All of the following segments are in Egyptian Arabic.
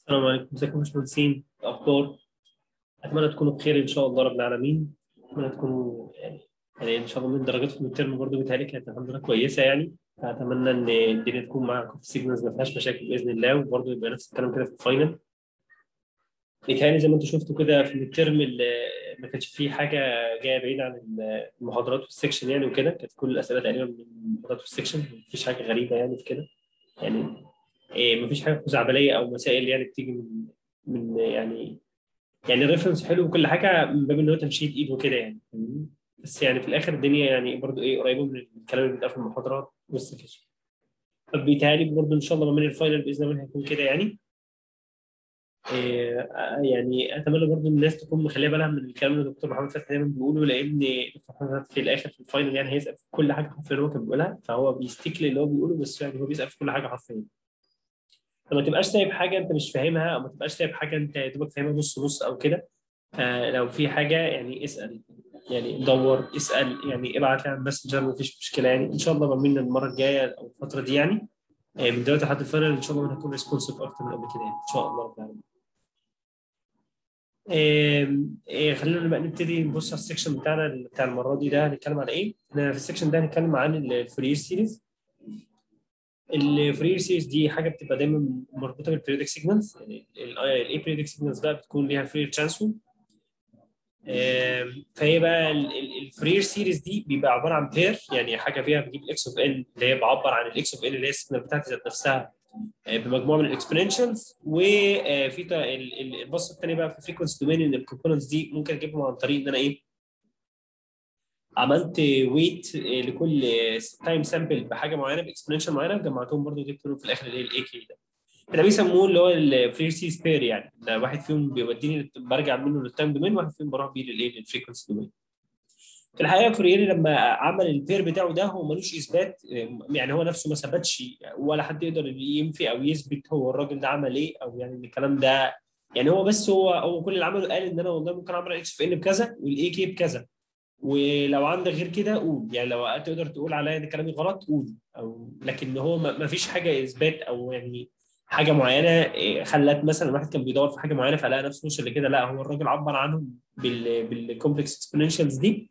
السلام عليكم ازيكم يا باشمهندسين الاخبار اتمنى تكونوا بخير ان شاء الله رب العالمين اتمنى تكونوا يعني يعني ان شاء الله من درجاتكم من الترم برضه بتهيألي كانت الحمد لله كويسه يعني فاتمنى ان الدنيا تكون معاكم في السيجنالز ما فيهاش مشاكل باذن الله وبرضه يبقى نفس الكلام كده في الفاينل بيتهيألي زي ما انتم شفتوا كده في الترم اللي ما كانش فيه حاجه جايه بعيد عن المحاضرات والسكشن يعني وكده كانت كل الاسئله تقريبا من المحاضرات والسكشن مفيش حاجه غريبه يعني في كده يعني إيه مفيش حاجه خزعبليه او مسائل يعني بتيجي من من يعني يعني الريفرنس حلو وكل حاجه من باب ان هو تمشيه ايد وكده يعني بس يعني في الاخر الدنيا يعني برضو ايه قريبه من الكلام اللي بيتقال في المحاضرات والسكشن طب بيتهيألي برضو ان شاء الله ما من الفاينل باذن الله هيكون كده يعني إيه يعني اتمنى برضو الناس تكون مخليه بالها من الكلام اللي الدكتور محمد فتحي دايما بيقوله لان دكتور محمد فتحي في الاخر في الفاينل يعني هيسال في كل حاجه حرفيا هو كان بيقولها فهو بيستيك اللي هو بيقوله بس يعني هو بيسال في كل حاجه حرفيا فما تبقاش سايب حاجه انت مش فاهمها او ما تبقاش سايب حاجه انت يا دوبك فاهمها نص نص او كده آه لو في حاجه يعني اسال يعني دور اسال يعني ابعت لي على الماسنجر مفيش مشكله يعني ان شاء الله بعملنا المره الجايه او الفتره دي يعني آه من دلوقتي لحد الفاينل ان شاء الله هنكون ريسبونسيف اكتر من قبل كده يعني ان شاء الله رب العالمين. آه آه خلينا بقى نبتدي نبص على السكشن بتاعنا بتاع المره دي ده هنتكلم عن ايه؟ احنا في السكشن ده هنتكلم عن الفورير سيريز الفورير سيريز دي حاجه بتبقى دايما مربوطه بالبريودك سيجنالز يعني الاي بريودك سيجنالز بقى بتكون ليها فورير ترانسفورم فهي بقى الفورير سيريز دي بيبقى عباره عن بير يعني حاجه فيها بجيب الاكس اوف ان اللي هي بعبر عن الاكس اوف ان اللي هي السيجنال بتاعتي ذات نفسها بمجموعه من الاكسبوننشالز وفي البصه الثانيه بقى في الفريكونسي دومين ان الكومبوننتس دي ممكن اجيبهم عن طريق ان انا ايه عملت ويت لكل تايم سامبل بحاجه معينه باكسبوننشال معينه وجمعتهم برضه جبت في الاخر الايه الاي كي ده ده بيسموه اللي هو الفري سي بير يعني ده واحد فيهم بيوديني برجع منه للتايم دومين واحد فيهم بروح بيه للايه للفريكونسي دومين في الحقيقه فوريري لما عمل البير بتاعه ده هو ملوش اثبات يعني هو نفسه ما ثبتش ولا حد يقدر ينفي او يثبت هو الراجل ده عمل ايه او يعني الكلام ده يعني هو بس هو هو كل اللي عمله قال ان انا والله ممكن اعمل اكس في ان بكذا والاي كي بكذا ولو عندك غير كده قول يعني لو تقدر تقول عليا ان كلامي غلط قول او لكن هو ما فيش حاجه اثبات او يعني حاجه معينه خلت مثلا واحد كان بيدور في حاجه معينه فلقى نفسه وصل لكده لا هو الراجل عبر عنهم بالكومبلكس اكسبوننشالز دي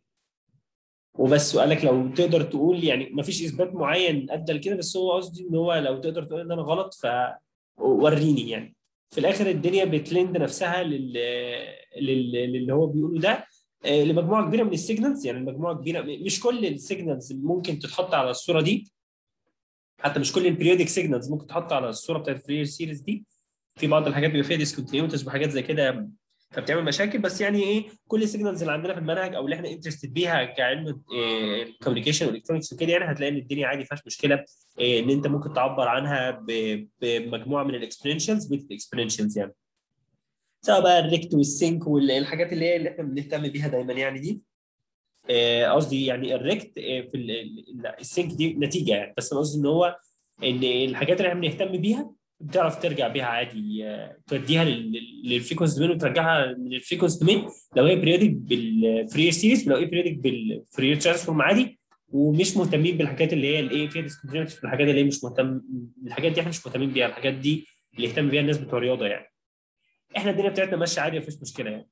وبس وقال لك لو تقدر تقول يعني ما فيش اثبات معين ادى لكده بس هو قصدي ان هو لو تقدر تقول ان انا غلط فوريني يعني في الاخر الدنيا بتلند نفسها لل... لل... للي هو بيقوله ده لمجموعه كبيره من السيجنالز يعني مجموعه كبيره مش كل السيجنالز ممكن تتحط على الصوره دي حتى مش كل البريودك سيجنالز ممكن تتحط على الصوره بتاعت الفرير سيريز دي في بعض الحاجات بيبقى فيها ديسكونتينيوتيز وحاجات زي كده فبتعمل مشاكل بس يعني ايه كل السيجنالز اللي عندنا في المنهج او اللي احنا انترستد بيها كعلم الكوميونيكيشن والالكترونكس وكده يعني هتلاقي ان الدنيا عادي ما فيهاش مشكله إيه ان انت ممكن تعبر عنها بمجموعه من الاكسبوننشالز بيت الاكسبوننشالز يعني سواء بقى الريكت والسينك والحاجات اللي هي اللي احنا بنهتم بيها دايما يعني دي قصدي آه يعني الريكت في السينك دي نتيجه يعني بس انا قصدي ان هو ان الحاجات اللي احنا بنهتم بيها بتعرف ترجع بيها عادي آه توديها للفريكونس دومين وترجعها من الفريكونس دومين لو هي بريودك بالفرير سيريز لو هي بريودك بالفرير ترانسفورم عادي ومش مهتمين بالحاجات اللي هي الايه فيها ديسكونتينيوتي الحاجات اللي هي مش مهتم الحاجات دي احنا مش مهتمين بيها الحاجات دي اللي يهتم بيها الناس بتوع الرياضه يعني احنا الدنيا بتاعتنا ماشيه عادي مفيش مشكله يعني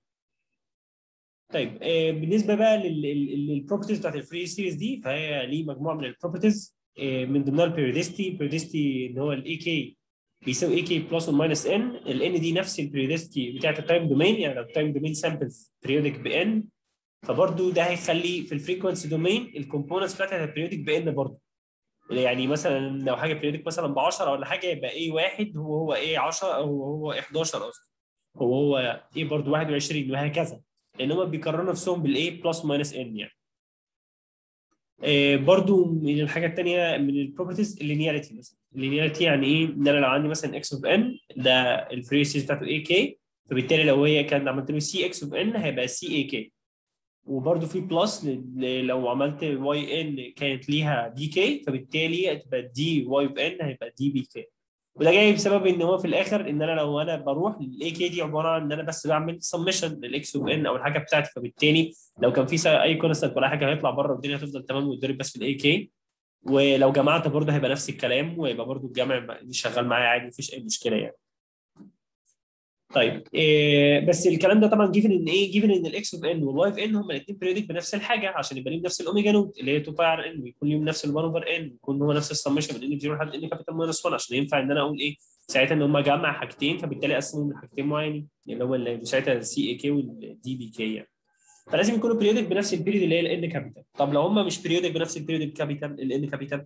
طيب آه بالنسبه بقى للبروبرتيز بتاعت الفري سيريز دي فهي ليه مجموعه من البروبرتيز آه من ضمنها البيريودستي البيريودستي اللي هو الاي كي بيساوي اي كي بلس وماينس ان الان دي نفس البيريودستي بتاعت التايم دومين يعني لو التايم دومين سامبلز بريودك بان فبرضه ده هيخلي في الفريكونسي دومين الكومبوننتس بتاعتها بريودك بان برضه يعني مثلا لو حاجه بريودك مثلا ب 10 ولا حاجه يبقى اي واحد هو هو ايه 10 هو هو 11 قصدي هو هو ايه برضه 21 وهكذا لان هم بيكرروا نفسهم بالايه بلس ماينس ان يعني آه برضو من الحاجه الثانيه من البروبرتيز اللينياريتي مثلا اللينياريتي يعني ايه ان انا لو عندي مثلا اكس اوف ان ده الفري سيريز بتاعته اي كي فبالتالي لو هي كان عملت له سي اكس اوف ان هيبقى سي اي كي وبرده في بلس لو عملت واي ان كانت ليها دي كي فبالتالي هتبقى دي واي اوف ان هيبقى دي بي كي وده جاي بسبب ان هو في الاخر ان انا لو انا بروح الاي كي دي عباره عن ان انا بس بعمل سمشن للاكس اوف ان او الحاجه بتاعتي فبالتالي لو كان في اي كونستنت ولا حاجه هيطلع بره والدنيا هتفضل تمام ويتضرب بس في الاي كي ولو جمعت برضه هيبقى نفس الكلام ويبقى برضه الجمع شغال معايا عادي مفيش اي مشكله يعني طيب إيه بس الكلام ده طبعا جيفن ان ايه جيفن ان الاكس اوف ان والواي اوف ان هم الاثنين بريودك بنفس الحاجه عشان يبقى ليهم نفس الاوميجا نوت اللي هي 2 باي ار ان ويكون ليهم نفس ال1 اوفر ان يكون هو نفس السمشن من ان 0 لحد ان كابيتال ماينس 1 عشان ينفع ان انا اقول ايه ساعتها ان هم جمع حاجتين فبالتالي اقسمهم لحاجتين معينين اللي هو اللي ساعتها السي اي كي والدي بي كي يعني فلازم يكونوا بريودك بنفس البيريود اللي هي الان كابيتال طب لو هم مش بريودك بنفس البيريود الكابيتال الان كابيتال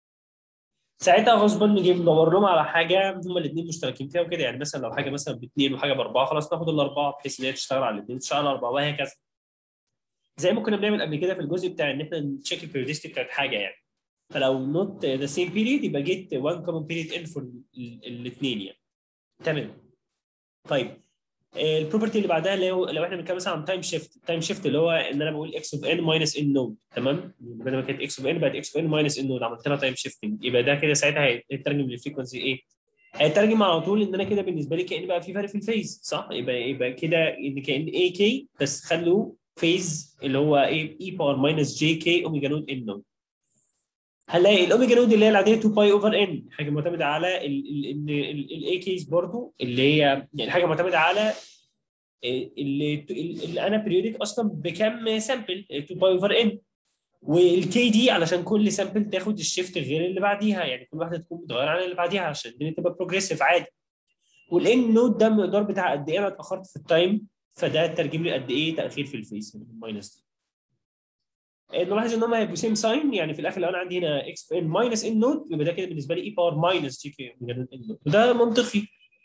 ساعتها غصبا نجي ندور لهم على حاجه هم الاثنين مشتركين فيها وكده يعني مثلا لو حاجه مثلا باثنين وحاجه باربعه خلاص ناخد الاربعه بحيث ان هي تشتغل على الاثنين تشتغل على الاربعه وهكذا. زي ما كنا بنعمل قبل كده في الجزء بتاع ان احنا نتشيك البيريودستي بتاعت حاجه يعني. فلو نوت ذا سيم بيريد يبقى جيت 1 كومن بيريد ان فور الاثنين يعني. تمام. طيب البروبرتي اللي بعدها اللي هو لو احنا بنتكلم مثلا عن تايم شيفت التايم شيفت اللي هو ان انا بقول اكس اوف ان ماينس ان نود تمام بدل ما كانت اكس اوف ان بقت اكس اوف ان ماينس ان نود عملت لها تايم شيفتنج يبقى ده كده ساعتها هيترجم للفريكونسي ايه؟ هيترجم على طول ان انا كده بالنسبه لي كان بقى في فرق في الفيز صح؟ يبقى يبقى كده ان كان اي كي بس خلوا فيز اللي هو ايه اي باور ماينس جي كي اوميجا نود ان نود هنلاقي الاوميجا نود اللي هي العاديه 2 باي اوفر ان حاجه معتمده على ان الاي كيز برضو اللي هي يعني حاجه معتمده على اللي, اللي انا بريودك اصلا بكم سامبل 2 باي اوفر ان والكي دي علشان كل سامبل تاخد الشيفت غير اللي بعديها يعني كل واحده تكون متغيره عن اللي بعديها عشان الدنيا تبقى بروجريسيف عادي والان نود ده المقدار بتاع قد ايه انا اتاخرت في التايم فده ترجم لي قد ايه تاخير في الفيس الماينس دي نلاحظ ان هم هيبقوا سيم ساين يعني في الاخر لو انا عندي هنا اكس ان ماينس ان نود يبقى ده كده بالنسبه لي اي باور ماينس جي كي وده منطقي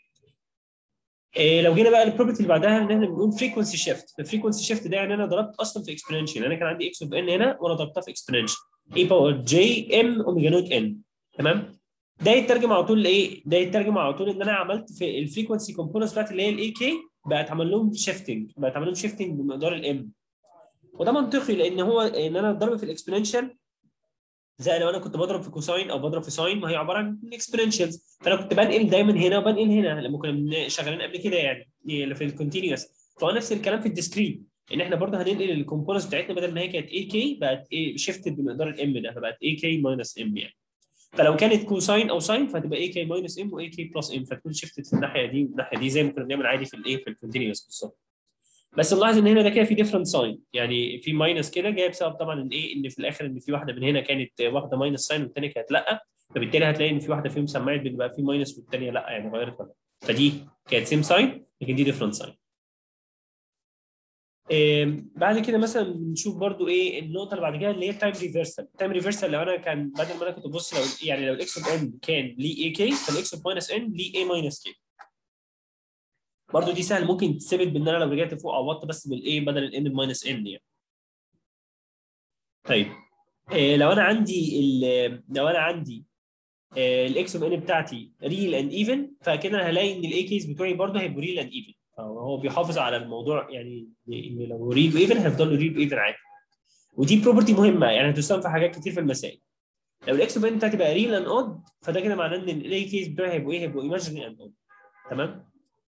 إيه لو جينا بقى البروبرتي اللي بعدها ان احنا بنقول فريكونسي شيفت الفريكونسي شيفت ده يعني انا ضربت اصلا في اكسبوننشال انا كان عندي اكس اوف ان هنا وانا ضربتها في اكسبوننشال اي باور جي ام اوميجا نوت ان تمام ده يترجم على طول لايه؟ ده يترجم على طول ان انا عملت في الفريكونسي كومبوننتس بتاعت اللي هي الاي كي بقت عمل لهم شيفتنج بقت عمل لهم شيفتنج بمقدار الام وده منطقي لان هو ان انا ضرب في الاكسبوننشال زي لو انا كنت بضرب في كوساين او بضرب في ساين ما هي عباره عن اكسبوننشالز فانا كنت بنقل دايما هنا وبنقل هنا لما كنا شغالين قبل كده يعني في الكونتينوس فهو نفس الكلام في الديسكريت ان احنا برضه هننقل الكومبوننتس بتاعتنا بدل ما هي كانت اي كي بقت ايه شيفتد بمقدار الام ده فبقت اي كي ماينس ام يعني فلو كانت كوساين او ساين فهتبقى اي كي ماينس ام واي كي بلس ام فتكون شيفتد في الناحيه دي والناحيه دي زي ما كنا بنعمل عادي في الايه في الكونتينوس بالظبط بس نلاحظ ان هنا ده كده في ديفرنت ساين يعني في ماينس كده جاي بسبب طبعا ان ايه ان في الاخر ان في واحده من هنا كانت واخده ماينس ساين والثانيه كانت لا فبالتالي هتلاقي ان في واحده فيهم سمعت بتبقى في ماينس والثانيه لا يعني غيرت ولا فدي كانت سيم ساين لكن دي ديفرنت ساين إيه بعد كده مثلا بنشوف برضو ايه النقطه اللي بعد كده اللي هي التايم ريفرسال التايم ريفرسال لو انا كان بدل ما انا كنت ببص لو يعني لو الاكس اوف ان كان ليه اي كي فالاكس اوف ماينس ان ليه اي ماينس كي برضو دي سهل ممكن تثبت بان انا لو رجعت فوق عوضت بس بالايه بدل الان الماينس ان يعني طيب إيه لو انا عندي لو انا عندي الاكس اوف ان بتاعتي ريل اند ايفن فكده انا هلاقي ان الاي كيس بتوعي برضه هيبقوا ريل اند ايفن فهو بيحافظ على الموضوع يعني ان لو ريل وايفن هيفضلوا ريل وايفن عادي ودي بروبرتي مهمه يعني هتستخدم في حاجات كتير في المسائل لو الاكس اوف ان بتاعتي بقى ريل اند اود فده كده معناه ان الاي كيس بتوعي هيبقوا ايه هيبقوا ايماجينري اند اود تمام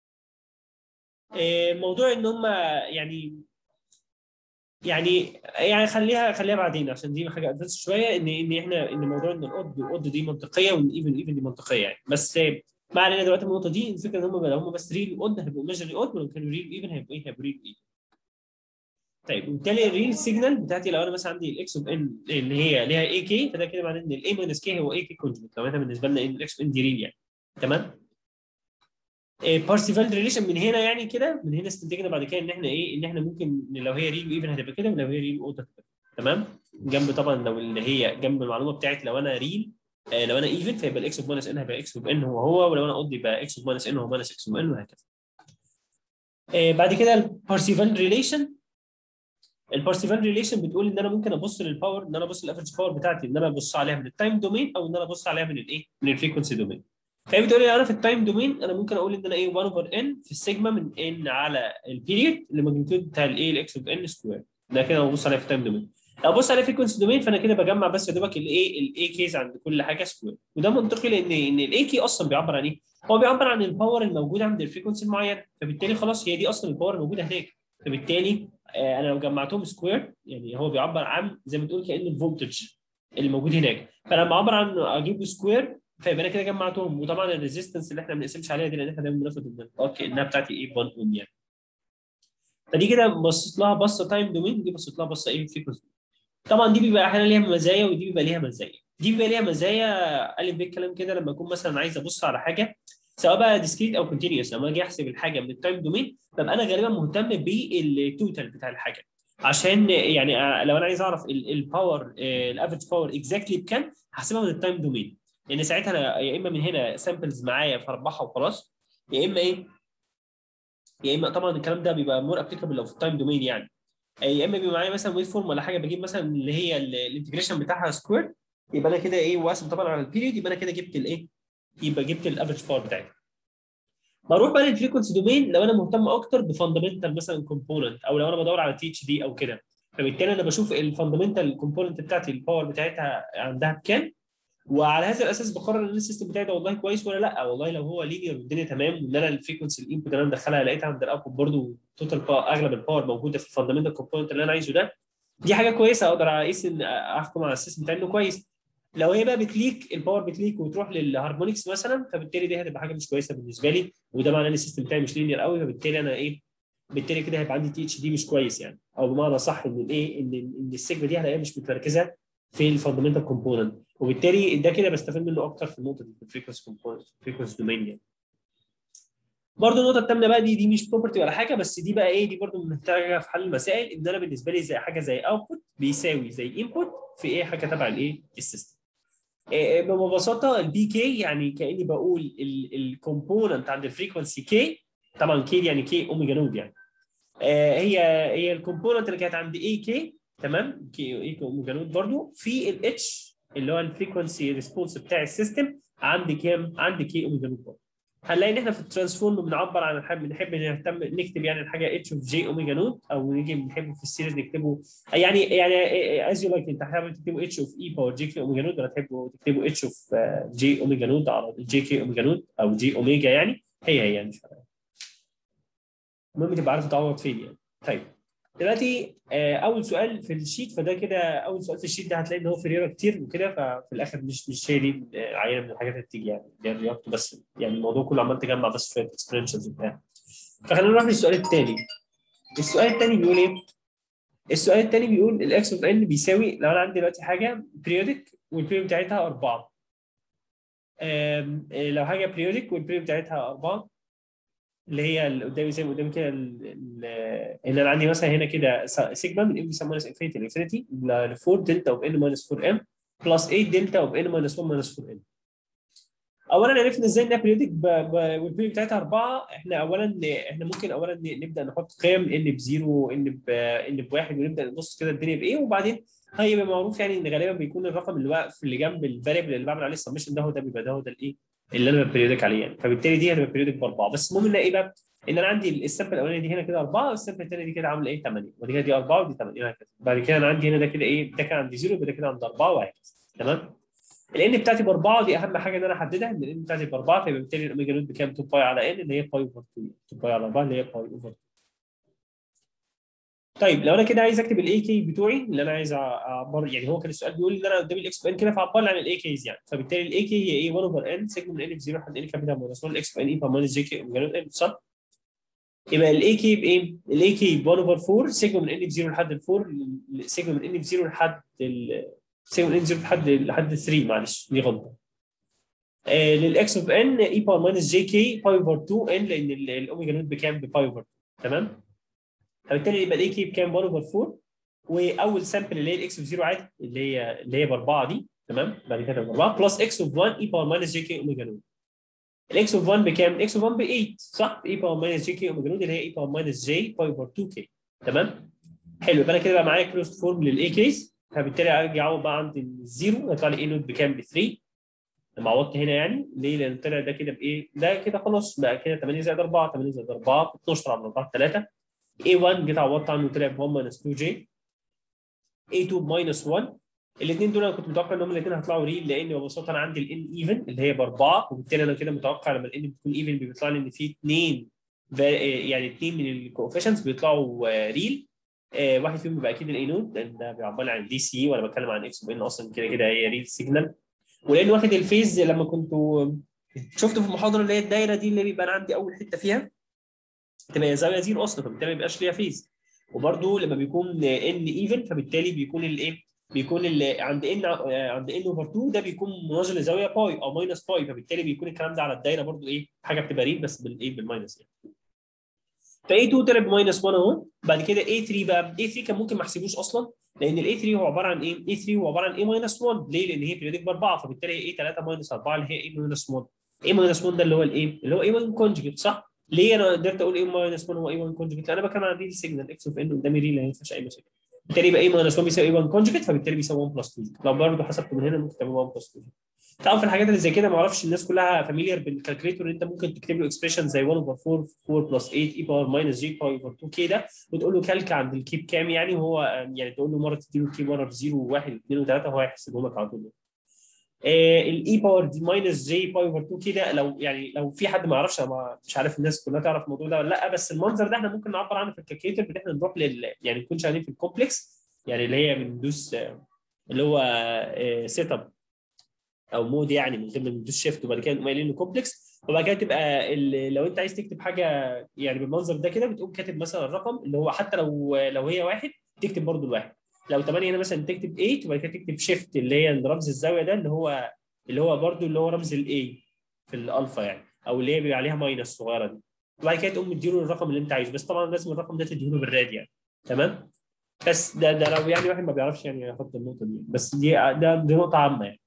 موضوع ان هم يعني يعني يعني خليها خليها بعدين عشان دي حاجه ادفانس شويه ان ان احنا ان موضوع ان الاود والاود دي منطقيه وان ايفن ايفن دي منطقيه يعني بس ما علينا دلوقتي من النقطه دي الفكره ان هم لو هم بس ريل اود هيبقوا ميجري اود ولو كانوا ريل ايفن هيبقوا ايه هيبقوا ريل ايفن طيب وبالتالي الريل سيجنال بتاعتي لو انا مثلا عندي الاكس اوف ان اللي هي ليها اي كي فده كده معناه ان الاي ماينس كي هو اي كي كونجوجيت لو احنا بالنسبه لنا ان الاكس اوف ان دي ريل يعني تمام بارسيفال ريليشن من هنا يعني كده من هنا استنتجنا بعد كده ان احنا ايه ان احنا ممكن لو هي ريل ايفن هتبقى كده ولو هي ريل اود هتبقى تمام جنب طبعا لو اللي هي جنب المعلومه بتاعت لو انا ريل آه لو انا ايفن فيبقى الاكس اوف ماينس ان هيبقى اكس اوف ان هو هو ولو انا اود يبقى اكس اوف ماينس ان هو ماينس اكس اوف ان وهكذا آه بعد كده البارسيفال ريليشن البارسيفال ريليشن بتقول ان انا ممكن ابص للباور ان انا ابص للافرج باور بتاعتي ان انا ابص عليها من التايم دومين او ان انا ابص عليها من الايه من الفريكونسي دومين فهي بتقول لي انا في التايم دومين انا ممكن اقول ان انا ايه 1 اوفر ان في السيجما من ان على البيريد الماجنتيود بتاع الايه الاكس اوف ان سكوير ده كده ببص عليها في التايم دومين لو ابص على فريكونسي دومين فانا كده بجمع بس يا دوبك الايه الاي كيز عند كل حاجه سكوير وده منطقي لان ان الاي كي اصلا بيعبر عن ايه؟ هو بيعبر عن الباور الموجوده عند الفريكونسي المعينه فبالتالي خلاص هي دي اصلا الباور الموجوده هناك فبالتالي آه انا لو جمعتهم سكوير يعني هو بيعبر عن زي ما تقول كان الفولتج اللي موجود هناك فلما اعبر عن اجيب سكوير فيبقى انا كده جمعتهم وطبعا الريزيستنس اللي احنا ما بنقسمش عليها دي لان احنا دايما بناخد النقاط كانها بتاعتي ايه 1 اوم يعني فدي كده بصيت لها بصه تايم دومين دي بصيت لها بصه ايه فريكونسي طبعا دي بيبقى احيانا ليها مزايا ودي بيبقى ليها مزايا دي بيبقى ليها مزايا الف ب الكلام كده لما اكون مثلا عايز ابص على حاجه سواء بقى ديسكريت او كونتينيوس لما اجي احسب الحاجه من التايم دومين ببقى انا غالبا مهتم بالتوتال بتاع الحاجه عشان يعني لو انا عايز اعرف الباور الافريج باور اكزاكتلي بكام هحسبها من التايم دومين لان ساعتها انا يا اما من هنا سامبلز معايا فاربعها وخلاص يا اما ايه يا اما طبعا الكلام ده بيبقى مور ابليكابل لو في التايم دومين يعني يا اما بيبقى معايا مثلا ويف فورم ولا حاجه بجيب مثلا اللي هي الانتجريشن بتاعها سكوير يبقى انا كده ايه واقسم طبعا على البيريود يبقى انا كده جبت الايه يبقى جبت الافريج باور بتاعتي بروح بقى للفريكونسي دومين لو انا مهتم اكتر بفاندمنتال مثلا كومبوننت او لو انا بدور على تي اتش دي او كده فبالتالي انا بشوف الفاندمنتال كومبوننت بتاعتي الباور بتاعتها عندها بكام وعلى هذا الاساس بقرر ان السيستم بتاعي ده والله كويس ولا لا والله لو هو لينير والدنيا تمام وان انا الفريكونسي الانبوت اللي انا مدخلها لقيتها عند الاوتبوت برضه توتال اغلب الباور موجوده في الفاندمنتال كومبوننت اللي انا عايزه ده دي حاجه كويسه اقدر اقيس ان احكم على السيستم بتاعي انه كويس لو هي بقى بتليك الباور بتليك وتروح للهارمونكس مثلا فبالتالي دي هتبقى حاجه مش كويسه بالنسبه لي وده معناه ان السيستم بتاعي مش لينير قوي فبالتالي انا ايه بالتالي كده هيبقى عندي تي اتش دي مش كويس يعني او بمعنى صح ان الايه ان ان السيجما دي هلاقيها مش متمركزه في الفاندمنتال كومبوننت وبالتالي ده كده بستفاد منه اكتر في النقطه دي في الفريكونسي كومبوننت فريكونسي دومين يعني برضه النقطه الثامنه بقى دي دي مش بروبرتي ولا حاجه بس دي بقى ايه دي برضه محتاجه في حل المسائل ان انا بالنسبه لي زي حاجه زي اوتبوت بيساوي زي انبوت في ايه حاجه تبع الايه السيستم ببساطه البي كي يعني كاني بقول الكومبوننت عند الفريكونسي كي طبعا كي يعني كي اوميجا نود يعني هي هي الكومبوننت اللي كانت عند اي كي تمام كي اي اوميجا نود برضه في الاتش اللي هو الفريكونسي ريسبونس بتاع السيستم عندي كام؟ عندي كي اوميجا نود برضه هنلاقي ان احنا في الترانسفورم بنعبر عن الحاجه بنحب نهتم نكتب يعني الحاجه اتش اوف جي اوميجا نود او نيجي بنحب في السيريز نكتبه يعني يعني از يو لايك انت حابب تكتبوا اتش اوف اي باور جي كي اوميجا نود ولا تحبوا تكتبوا اتش اوف جي اوميجا نود على جي كي اوميجا نود او جي اوميجا يعني هي هي يعني مش فارقه المهم تبقى عارف تعوض فين يعني طيب دلوقتي اول سؤال في الشيت فده كده اول سؤال في الشيت ده هتلاقي ان هو في رياضه كتير وكده ففي الاخر مش مش هي دي عينه من الحاجات اللي بتيجي يعني دي رياضته بس يعني الموضوع كله عمال تجمع بس شويه اكسبرينشنز وبتاع فخلينا نروح للسؤال الثاني السؤال الثاني بيقول ايه؟ السؤال الثاني بيقول الاكس اوف ان بيساوي لو انا عندي دلوقتي حاجه بريودك والبريود بتاعتها 4 لو حاجه بريودك والبريود بتاعتها 4 اللي هي اللي قدامي زي ما قدامي كده ان انا عندي مثلا هنا كده سيجما من ام بيسموها انفينيتي لانفينيتي ل 4 دلتا اوف ان ماينس 4 ام بلس 8 دلتا اوف ان ماينس 1 ماينس 4 ام اولا عرفنا ازاي انها بريودك والبريود بتاعتها 4 احنا اولا احنا ممكن اولا نبدا نحط قيم ان بزيرو ان ب ان بواحد ونبدا نبص كده الدنيا بايه وبعدين هيبقى معروف يعني ان غالبا بيكون الرقم اللي واقف اللي جنب الفاريبل اللي بعمل عليه السمشن ده هو ده بيبقى ده هو ده الايه اللي انا بريودك عليه يعني فبالتالي دي هتبقى بريودك باربعه بس المهم ان ايه بقى؟ ان انا عندي السامبل الاولانيه دي هنا كده اربعه والسامبل الثانيه دي كده عامله ايه 8 ودي كده دي اربعه ودي 8 وهكذا بعد كده انا عندي هنا ده كده ايه ده كان عندي زيرو يبقى ده كده عند اربعه وهكذا تمام؟ الان بتاعتي باربعه دي اهم حاجه ان انا احددها ان الان بتاعتي باربعه فيبقى بالتالي الاوميجا نوت بكام 2 باي على ان اللي هي باي اوفر 2 2 باي على 4 اللي هي باي اوفر 2 طيب لو انا كده عايز اكتب الاي كي بتوعي اللي انا عايز اعبر يعني هو كان السؤال بيقول ان انا قدامي الاكس ان كده فعبر لي عن الاي كيز يعني فبالتالي الاي كي هي ايه 1 اوفر ان سيجما من ان في 0 لحد ان كابيتال ماينس 1 الاكس ان اي ماينس جي كي اوميجا نوت ان صح؟ يبقى الاي كي بايه؟ الاي كي ب 1 اوفر 4 سيجما من ان في 0 لحد ال 4 سيجما من ان في 0 لحد سيجما من ان 0 لحد لحد 3 معلش دي غلطه آه للاكس اوف ان اي باور ماينس جي كي باي اوفر 2 ان لان الاوميجا نوت بكام؟ بباي اوفر 2 تمام؟ فبالتالي يبقى الاي كي بكام 1 اوفر 4 واول سامبل اللي هي الاكس اوف 0 عادي اللي هي اللي هي باربعه دي تمام بعد كده باربعه بلس اكس اوف 1 اي باور ماينس جي كي اوميجا نود الاكس اوف 1 بكام؟ الاكس اوف 1 ب 8 صح؟ اي باور ماينس جي كي اوميجا نود اللي هي اي باور ماينس جي باي اوفر 2 كي تمام؟ حلو يبقى انا كده بقى معايا كلوست فورم للاي كيس فبالتالي اجي اعوض بقى عند الزيرو هيطلع لي اي نود بكام؟ ب 3 لما عوضت هنا يعني ليه؟ لان طلع ده كده بايه؟ ده كده خلاص بقى كده 8 زائد 4 8 زائد 4 12 على 4 3 A1 جيت عوضت عنه طلع ب 1 minus 2J A2 بماينس 1 الاثنين دول انا كنت متوقع ان هم الاثنين هيطلعوا ريل لان ببساطه انا عندي الان ايفن اللي هي باربعه وبالتالي انا كده متوقع لما الان بتكون ايفن بيطلع لي ان في اثنين يعني اثنين من الكوفيشنتس بيطلعوا ريل واحد فيهم بيبقى اكيد الاي نود لان ده بيعبر لي عن الدي سي وانا بتكلم عن اكس ان اصلا كده كده هي ريل سيجنال ولان واخد الفيز لما كنتوا شفتوا في المحاضره اللي هي الدايره دي اللي بيبقى انا عندي اول حته فيها تبقى زاويه زيرو اصلا فبالتالي ما بيبقاش ليها فيز وبرده لما بيكون ان ايفن فبالتالي بيكون الايه بيكون اللي عند ان عند ان اوفر 2 ده بيكون مناظر لزاويه باي او ماينس باي فبالتالي بيكون الكلام ده على الدايره برضو ايه حاجه بتبقى ريد بس بالايه بالماينس يعني ف A2 طلع بماينس 1 اهو بعد كده A3 بقى A3 كان ممكن ما احسبوش اصلا لان ال A3 هو عباره عن ايه؟ A3 هو عباره عن A ماينس 1 ليه؟ لان هي بريدك باربعه فبالتالي A3 ماينس 4 اللي هي A ماينس 1 A ماينس 1 ده اللي هو الايه؟ اللي هو A1 كونجكت صح؟ ليه انا قدرت اقول A ماينس 1 هو A1 كونجكت؟ انا بتكلم عن ريل سيجنال اكس اوف ان قدامي ريل ما ينفعش اي مشاكل بالتالي يبقى A ماينس 1 بيساوي A1 كونجكت فبالتالي بيساوي 1 بلس 2 لو برضه حسبته من هنا ممكن تعمل 1 بلس 2 طبعا في الحاجات اللي زي كده ما اعرفش الناس كلها فاميليار بالكالكوليتور انت ممكن تكتب له اكسبريشن زي 1 اوفر 4 4 بلس 8 اي باور ماينس جي باور اوفر 2 كده وتقول له كالك عند الكيب كام يعني وهو يعني تقول له مره تديله الكيب مره ب 0 و1 2 و3 هو هيحسبهم لك على طول الاي باور دي ماينس جي باور اوفر 2 كده لو يعني لو في حد ما يعرفش انا مش عارف الناس كلها تعرف الموضوع ده ولا لا بس المنظر ده احنا ممكن نعبر عنه في الكالكوليتر ان احنا نروح لل يعني نكون شغالين في الكومبلكس يعني اللي هي بندوس اللي هو سيت اب او مود يعني من غير ما ندوس شيفت وبعد كده نقوم قايلين له كومبلكس وبعد كده تبقى لو انت عايز تكتب حاجه يعني بالمنظر ده كده بتقوم كاتب مثلا الرقم اللي هو حتى لو لو هي واحد تكتب برضو الواحد لو 8 هنا مثلا تكتب 8 وبعد كده تكتب شيفت اللي هي رمز الزاويه ده اللي هو اللي هو برضو اللي هو رمز الاي في الالفا يعني او اللي هي بيبقى عليها ماينس صغيره دي وبعد كده تقوم مديله الرقم اللي انت عايزه بس طبعا لازم الرقم ده تديله بالراد يعني تمام بس ده ده لو يعني واحد ما بيعرفش يعني يحط النقطه دي بس دي ده دي نقطه عامه يعني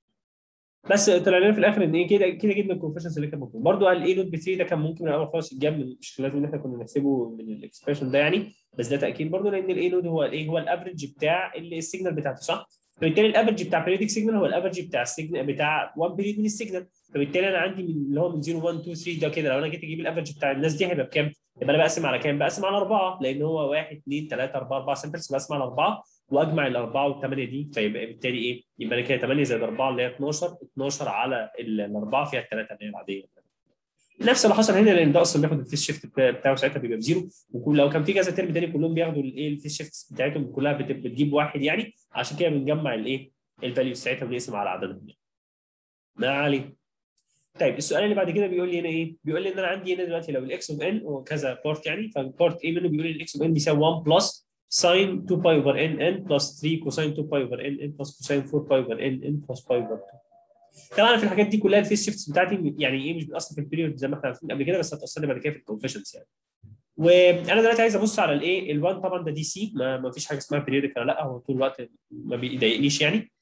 بس طلع لنا في الاخر ان ايه كده كده جبنا الكونفشنز اللي كان مطلوب برضه قال ايه نوت ب 3 ده كان ممكن من الاول خالص يتجاب مش لازم ان احنا كنا نحسبه من الاكسبريشن ده يعني بس ده تاكيد برضه لان الاي نود هو الايه هو الافرج بتاع السيجنال بتاعته صح؟ فبالتالي الافرج بتاع بريودك سيجنال هو الافرج بتاع السيجنال بتاع 1 بريود من السيجنال فبالتالي انا عندي من اللي هو من 0 1 2 3 ده كده لو انا جيت اجيب الافرج بتاع الناس دي هيبقى بكام؟ يبقى انا بقسم على كام؟ بقسم على اربعه لان هو 1 2 3 4 4 سامبلز بقسم على اربعه واجمع الاربعه والثمانيه دي فيبقى بالتالي ايه؟ يبقى انا كده 8 زائد 4 اللي هي 12 12 على الاربعه فيها الثلاثه اللي هي العاديه نفس اللي حصل هنا لان ده اصلا بياخد الفيس شيفت بتاعه ساعتها بيبقى بزيرو وكل لو كان في كذا ترم تاني كلهم بياخدوا الايه الفيس شيفت بتاعتهم كلها بتجيب واحد يعني عشان كده بنجمع الايه الفاليو ساعتها بنقسم على عددهم يعني. ما عليه طيب السؤال اللي بعد كده بيقول لي هنا ايه؟ بيقول لي ان انا عندي هنا دلوقتي لو الاكس اوف ان وكذا بارت يعني فالبارت ايه منه بيقول لي الاكس اوف ان بيساوي 1 بلس ساين 2 باي اوفر ان ان بلس 3 كوساين 2 باي اوفر ان ان بلس كوساين 4 باي اوفر ان ان بلس باي اوفر 2 طبعا في الحاجات دي كلها الفيس شيفتس بتاعتي يعني ايه مش بتاثر في البيريود زي ما احنا عارفين قبل كده بس هتاثر لي بعد كده في الكونفشنز يعني وانا دلوقتي عايز ابص على الايه ال1 طبعا ده دي سي ما, ما فيش حاجه اسمها بيريودك ولا لا هو طول الوقت ما بيضايقنيش يعني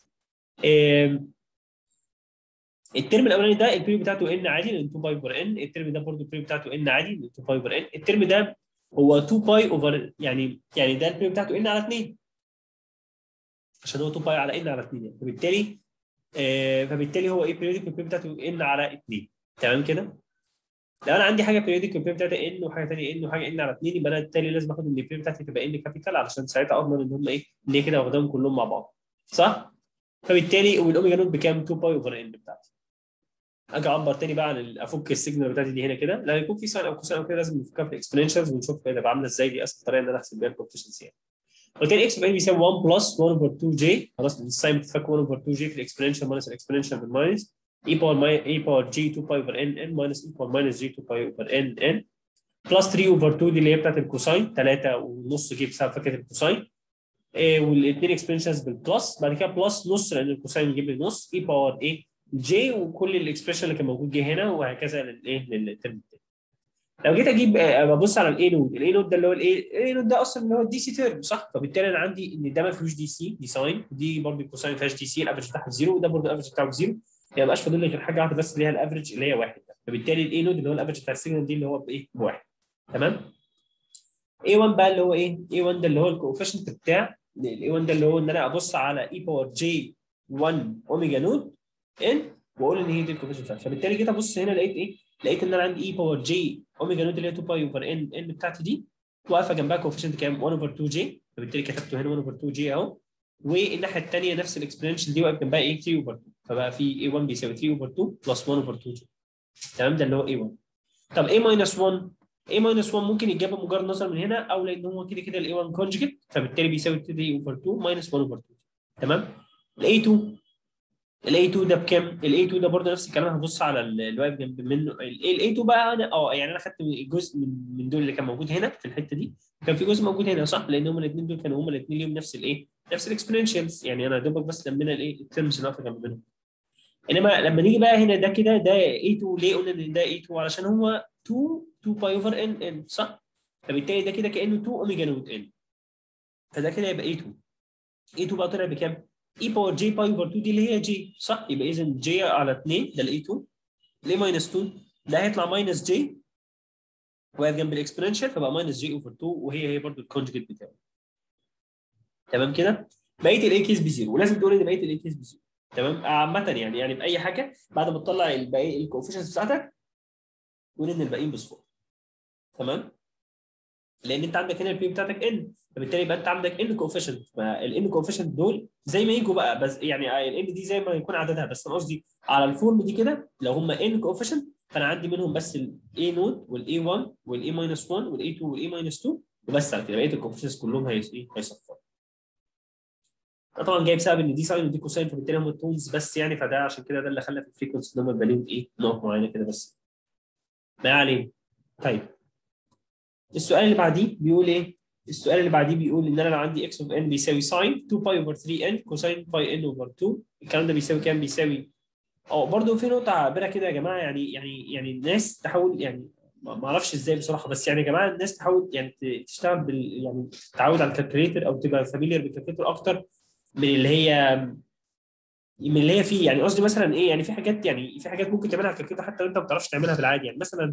الترم الاولاني ده البيريود بتاعته ان عادي لان 2 باي اوفر ان الترم ده برضه البيريود بتاعته ان عادي لان 2 باي اوفر ان الترم ده هو 2 باي اوفر يعني يعني ده البيريود بتاعته ان على 2 عشان هو 2 باي على ان على 2 يعني فبالتالي آه فبالتالي هو ايه بيريودك البيريود بتاعته ان على 2 تمام كده لو انا عندي حاجه بيريودك البيريود بتاعتها ان وحاجه ثانيه ان وحاجه ان على 2 يبقى انا بالتالي لازم اخد ان البيريود بتاعتي تبقى ان كابيتال علشان ساعتها اضمن ان هم ايه ان هي كده واخداهم كلهم مع بعض صح؟ فبالتالي والاوميجا نوت بكام 2 باي اوفر ان بتاعتي اجي اعبر تاني بقى عن افك السيجنال بتاعتي دي هنا كده لما يكون في ساين او كوساين او كده لازم نفكها في الاكسبوننشالز ونشوف كده عامله ازاي دي اسهل طريقه ان انا احسب بيها الكوفيشنسي يعني وبالتالي اكس باي بيساوي 1 بلس 1 اوفر 2 جي خلاص الساين بتتفك 1 اوفر 2 جي في الاكسبوننشال ماينس الاكسبوننشال بالماينس اي باور اي باور جي 2 باي اوفر ان ان ماينس اي باور ماينس جي 2 باي اوفر ان ان بلس 3 اوفر 2 دي اللي هي بتاعت الكوساين 3 ونص جي بسبب فكره الكوساين إيه والاثنين اكسبوننشالز بالبلس بعد كده بلس نص لان الكوساين يجيب لي نص اي باور ايه جي وكل الاكسبريشن اللي كان موجود جه هنا وهكذا للايه للترم الثاني لو جيت اجيب ببص على الاي نود الاي نود ده اللي هو الايه الاي نود ده اصلا اللي هو الدي سي تيرم صح فبالتالي انا عندي ان ده ما فيهوش دي سي دي ساين ودي برضه الكوساين ما فيهاش دي سي الافرج بتاعها زيرو وده برضه الافرج بتاعه زيرو يعني ما بقاش فاضل لي غير حاجه واحده بس اللي هي الافرج اللي هي واحد فبالتالي الاي نود اللي هو الافرج بتاع السيجنال دي اللي هو بايه بواحد تمام اي 1 بقى اللي هو ايه اي 1 ده اللي هو الكوفيشنت بتاع الاي 1 ده اللي هو ان انا ابص على اي باور جي 1 اوميجا نود ان واقول ان هي دي الكوفيشنت بتاعتي فبالتالي جيت ابص هنا لقيت ايه؟ لقيت ان انا عندي اي باور جي اوميجا نود اللي هي 2 باي اوفر ان ان بتاعتي دي واقفه جنبها كوفيشنت كام؟ 1 اوفر 2 جي فبالتالي كتبته هنا 1 اوفر 2 جي اهو والناحيه الثانيه نفس الاكسبرينشال دي واقف جنبها ايه 3 اوفر 2 فبقى في اي 1 بيساوي 3 اوفر 2 بلس 1 اوفر 2 جي تمام ده اللي هو اي 1 طب اي ماينس 1 a ماينس 1 ممكن يتجاب بمجرد نظر من هنا او لان هو كده كده الاي 1 كونجكت فبالتالي بيساوي 3 اوفر 2 ماينس 1 اوفر 2 تمام الاي 2 الاي 2 ده بكام؟ الاي 2 ده برضه نفس الكلام هبص على ال- اللي واقف جنب منه الاي 2 بقى انا اه يعني انا خدت جزء من من دول اللي كان موجود هنا في الحته دي كان في جزء موجود هنا صح؟ لان هم الاثنين دول كانوا هم الاثنين ليهم نفس الايه؟ نفس الاكسبوننشالز يعني انا دوبك بس لمينا الايه؟ الترمز اللي واقفه جنب منهم انما لما نيجي بقى هنا ده كده ده A2 ليه قلنا ان ده A2 علشان هو 2 2 باي اوفر ان ان صح؟ فبالتالي ده كده كانه 2 اوميجا نوت ان فده كده يبقى A2 A2 بقى طلع بكام؟ E باور J باي اوفر 2 دي اللي هي J صح؟ يبقى اذا J على 2 ده ال A2 ليه ماينس 2؟ ده هيطلع ماينس J واقف جنب الاكسبوننشال فبقى ماينس J اوفر 2 وهي هي برضه الكونجكت بتاعه تمام كده؟ بقيه الاي كيس بزيرو ولازم تقول ان بقيه الاي كيس بزيرو تمام عامة يعني يعني بأي حاجة بعد ما تطلع الباقي الكوفيشنز بتاعتك قول إن الباقيين بصفار تمام لأن أنت عندك هنا البي بتاعتك ان فبالتالي يبقى أنت عندك ان كوفيشنت فالان كوفيشنت دول زي ما يجوا بقى بس يعني الان دي زي ما يكون عددها بس أنا قصدي على الفورم دي كده لو هم ان كوفيشنت فأنا عندي منهم بس الاي نود والاي 1 والاي ماينس 1 والاي 2 والاي ماينس 2 وبس على كده بقية الكوفيشنز كلهم هيصفروا ده طبعا جاي بسبب ان دي ساين ودي كوساين فبالتالي هم التونز بس يعني فده عشان كده ده اللي خلى في الفريكونسي ان هم يبقى ليهم ايه نقط معينه كده بس ما علينا طيب السؤال اللي بعديه بيقول ايه؟ السؤال اللي بعديه بيقول ان انا لو عندي اكس اوف ان بيساوي ساين 2 باي اوفر 3 ان كوساين باي ان اوفر 2 الكلام ده بيساوي كام؟ بيساوي اه برضه في نقطه عابره كده يا جماعه يعني يعني يعني الناس تحاول يعني ما اعرفش ازاي بصراحه بس يعني يا جماعه الناس تحاول يعني تشتغل بال يعني تتعود على الكالكوليتر او تبقى فاميليار بالكالكوليتر اكتر من اللي هي من اللي هي فيه يعني قصدي مثلا ايه يعني في حاجات يعني في حاجات ممكن تعملها على الكالكوليتر حتى لو انت ما بتعرفش تعملها بالعادي يعني مثلا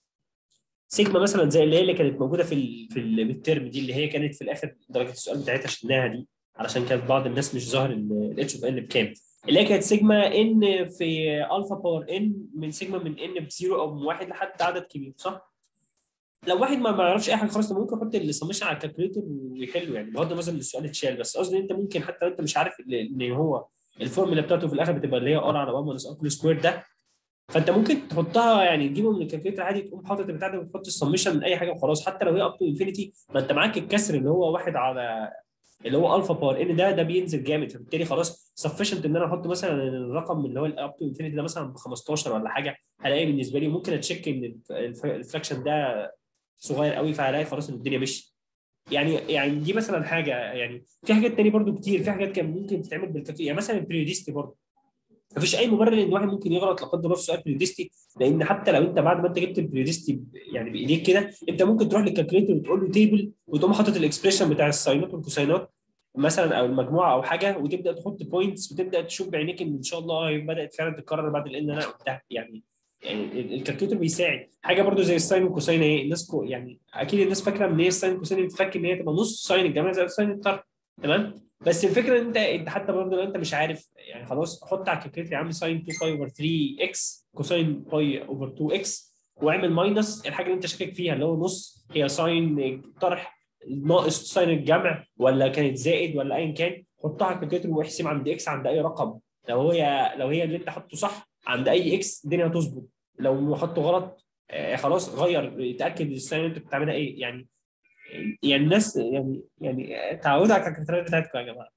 سيجما مثلا زي اللي هي اللي كانت موجوده في ال في الترم دي اللي هي كانت في الاخر درجه السؤال بتاعتها شلناها دي علشان كانت بعض الناس مش ظاهر الاتش اوف ان بكام اللي هي كانت سيجما ان في الفا باور ان من سيجما من ان بزيرو او من واحد لحد عدد كبير صح؟ لو واحد ما يعرفش اي حاجه خالص ممكن يحط السمشن على الكالكوليتر ويحله يعني بغض النظر ان السؤال اتشال بس قصدي انت ممكن حتى لو انت مش عارف ان هو الفورمولا بتاعته في الاخر بتبقى اللي هي ار على 1 ماينس ار كل سكوير ده فانت ممكن تحطها يعني تجيبه من الكالكوليتر عادي تقوم حاطط البتاع ده وتحط السمشن من اي حاجه وخلاص حتى لو هي اب تو انفينيتي ما انت معاك الكسر اللي هو واحد على اللي هو الفا باور ان ده ده بينزل جامد فبالتالي خلاص سفشنت ان انا احط مثلا الرقم اللي هو الاب تو انفينيتي ده مثلا ب 15 ولا حاجه هلاقي بالنسبه لي ممكن اتشيك ان الفراكشن ده صغير قوي فهلاقي خلاص ان الدنيا مشيت يعني يعني دي مثلا حاجه يعني في حاجات تانية برضو كتير في حاجات كان ممكن تتعمل بالكثير يعني مثلا البريوديستي برضو مفيش اي مبرر ان واحد ممكن يغلط لا قدر الله في سؤال بريوديستي لان حتى لو انت بعد ما انت جبت البريوديستي يعني بايديك كده انت ممكن تروح للكالكوليتر وتقول له تيبل وتقوم حاطط الاكسبريشن بتاع الساينات والكوساينات مثلا او المجموعه او حاجه وتبدا تحط بوينتس وتبدا تشوف بعينيك ان ان شاء الله بدات فعلا تتكرر بعد اللي انا قلتها يعني يعني الكالكوليتر بيساعد حاجه برضو زي الساين والكوساين ايه الناس كو يعني اكيد الناس فاكره ان هي الساين والكوساين بتفكر ان هي تبقى نص ساين الجماعه زي ساين الطرف تمام بس الفكره ان انت انت حتى برضه لو انت مش عارف يعني خلاص حط على الكالكوليتر يا عم ساين 2 باي اوفر 3 اكس كوساين باي اوفر 2 اكس واعمل ماينس الحاجه اللي انت شاكك فيها اللي هو نص هي ساين طرح ناقص ساين الجمع ولا كانت زائد ولا ايا كان حطها على الكالكوليتر واحسب عند اكس عند اي رقم لو هي لو هي اللي انت حاطه صح عند اي اكس الدنيا هتظبط لو حطه غلط آه خلاص غير اتاكد الساين اللي انت بتعملها ايه يعني يعني الناس يعني يعني تعودوا على الكالكوليترات بتاعتكم يا جماعه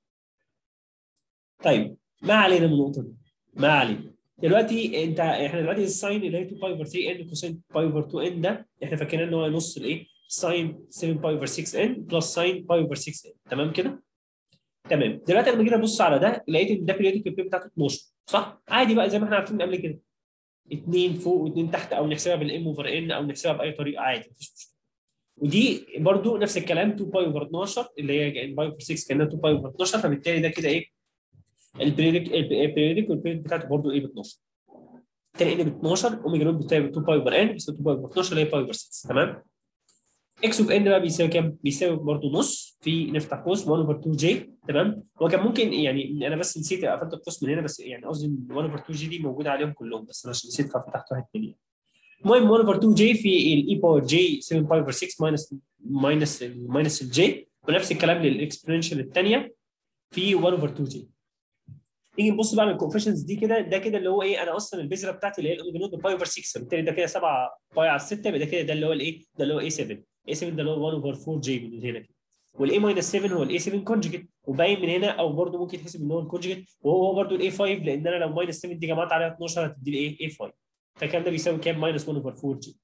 طيب ما علينا من النقطه دي ما علينا دلوقتي انت احنا دلوقتي الساين اللي هي 2 باي اوفر 3 ان كوسين باي اوفر 2 ان ده احنا فاكرين ان هو نص الايه ساين 7 باي اوفر 6 ان بلس ساين باي اوفر 6 ان تمام كده تمام دلوقتي لما جينا ابص على ده لقيت ان ده بيريودك البي بتاعته 12 صح عادي بقى زي ما احنا عارفين قبل كده اثنين فوق واثنين تحت او نحسبها بالام اوفر ان او نحسبها باي طريقه عادي مفيش مشكله ودي برضو نفس الكلام 2 باي اوفر 12 اللي هي باي اوفر 6 كانها 2 باي اوفر 12 فبالتالي ده كده ايه البريدك البريدك والبريدك بتاعته برضو ايه ب 12 تاني ان ب 12 اوميجا نوت بتساوي 2 باي اوفر ان بيساوي 2 باي اوفر 12 اللي هي باي اوفر 6 تمام اكس اوف ان بقى بيساوي كام؟ بيساوي برضه نص في نفتح قوس 1 اوفر 2 جي تمام؟ هو كان ممكن يعني انا بس نسيت قفلت القوس من هنا بس يعني قصدي ان 1 اوفر 2 جي دي موجوده عليهم كلهم بس انا عشان نسيت ففتحت واحد تاني المهم 1 اوفر 2 جي في الاي باور جي 7 باي اوفر 6 ماينس ماينس ماينس الجي ونفس الكلام للاكسبوننشال الثانيه في 1 اوفر 2 جي نيجي نبص بقى على الكوفيشنز دي كده ده كده اللي هو ايه انا اصلا البذره بتاعتي اللي هي الاوميجا نوت باي اوفر 6 فبالتالي ده كده 7 باي على 6 يبقى ده كده ده اللي هو الايه ده اللي هو اي 7 اي 7 ده اللي هو 1 اوفر 4 جي من هنا كده والاي ماينس 7 هو الاي 7 كونجكت وباين من هنا او برده ممكن يتحسب ان هو الكونجكت وهو هو برده الاي 5 لان انا لو ماينس 7 دي جمعت عليها 12 هتدي لي ايه اي 5 فالكلام ده بيساوي كام ماينس 1 اوفر 4 جي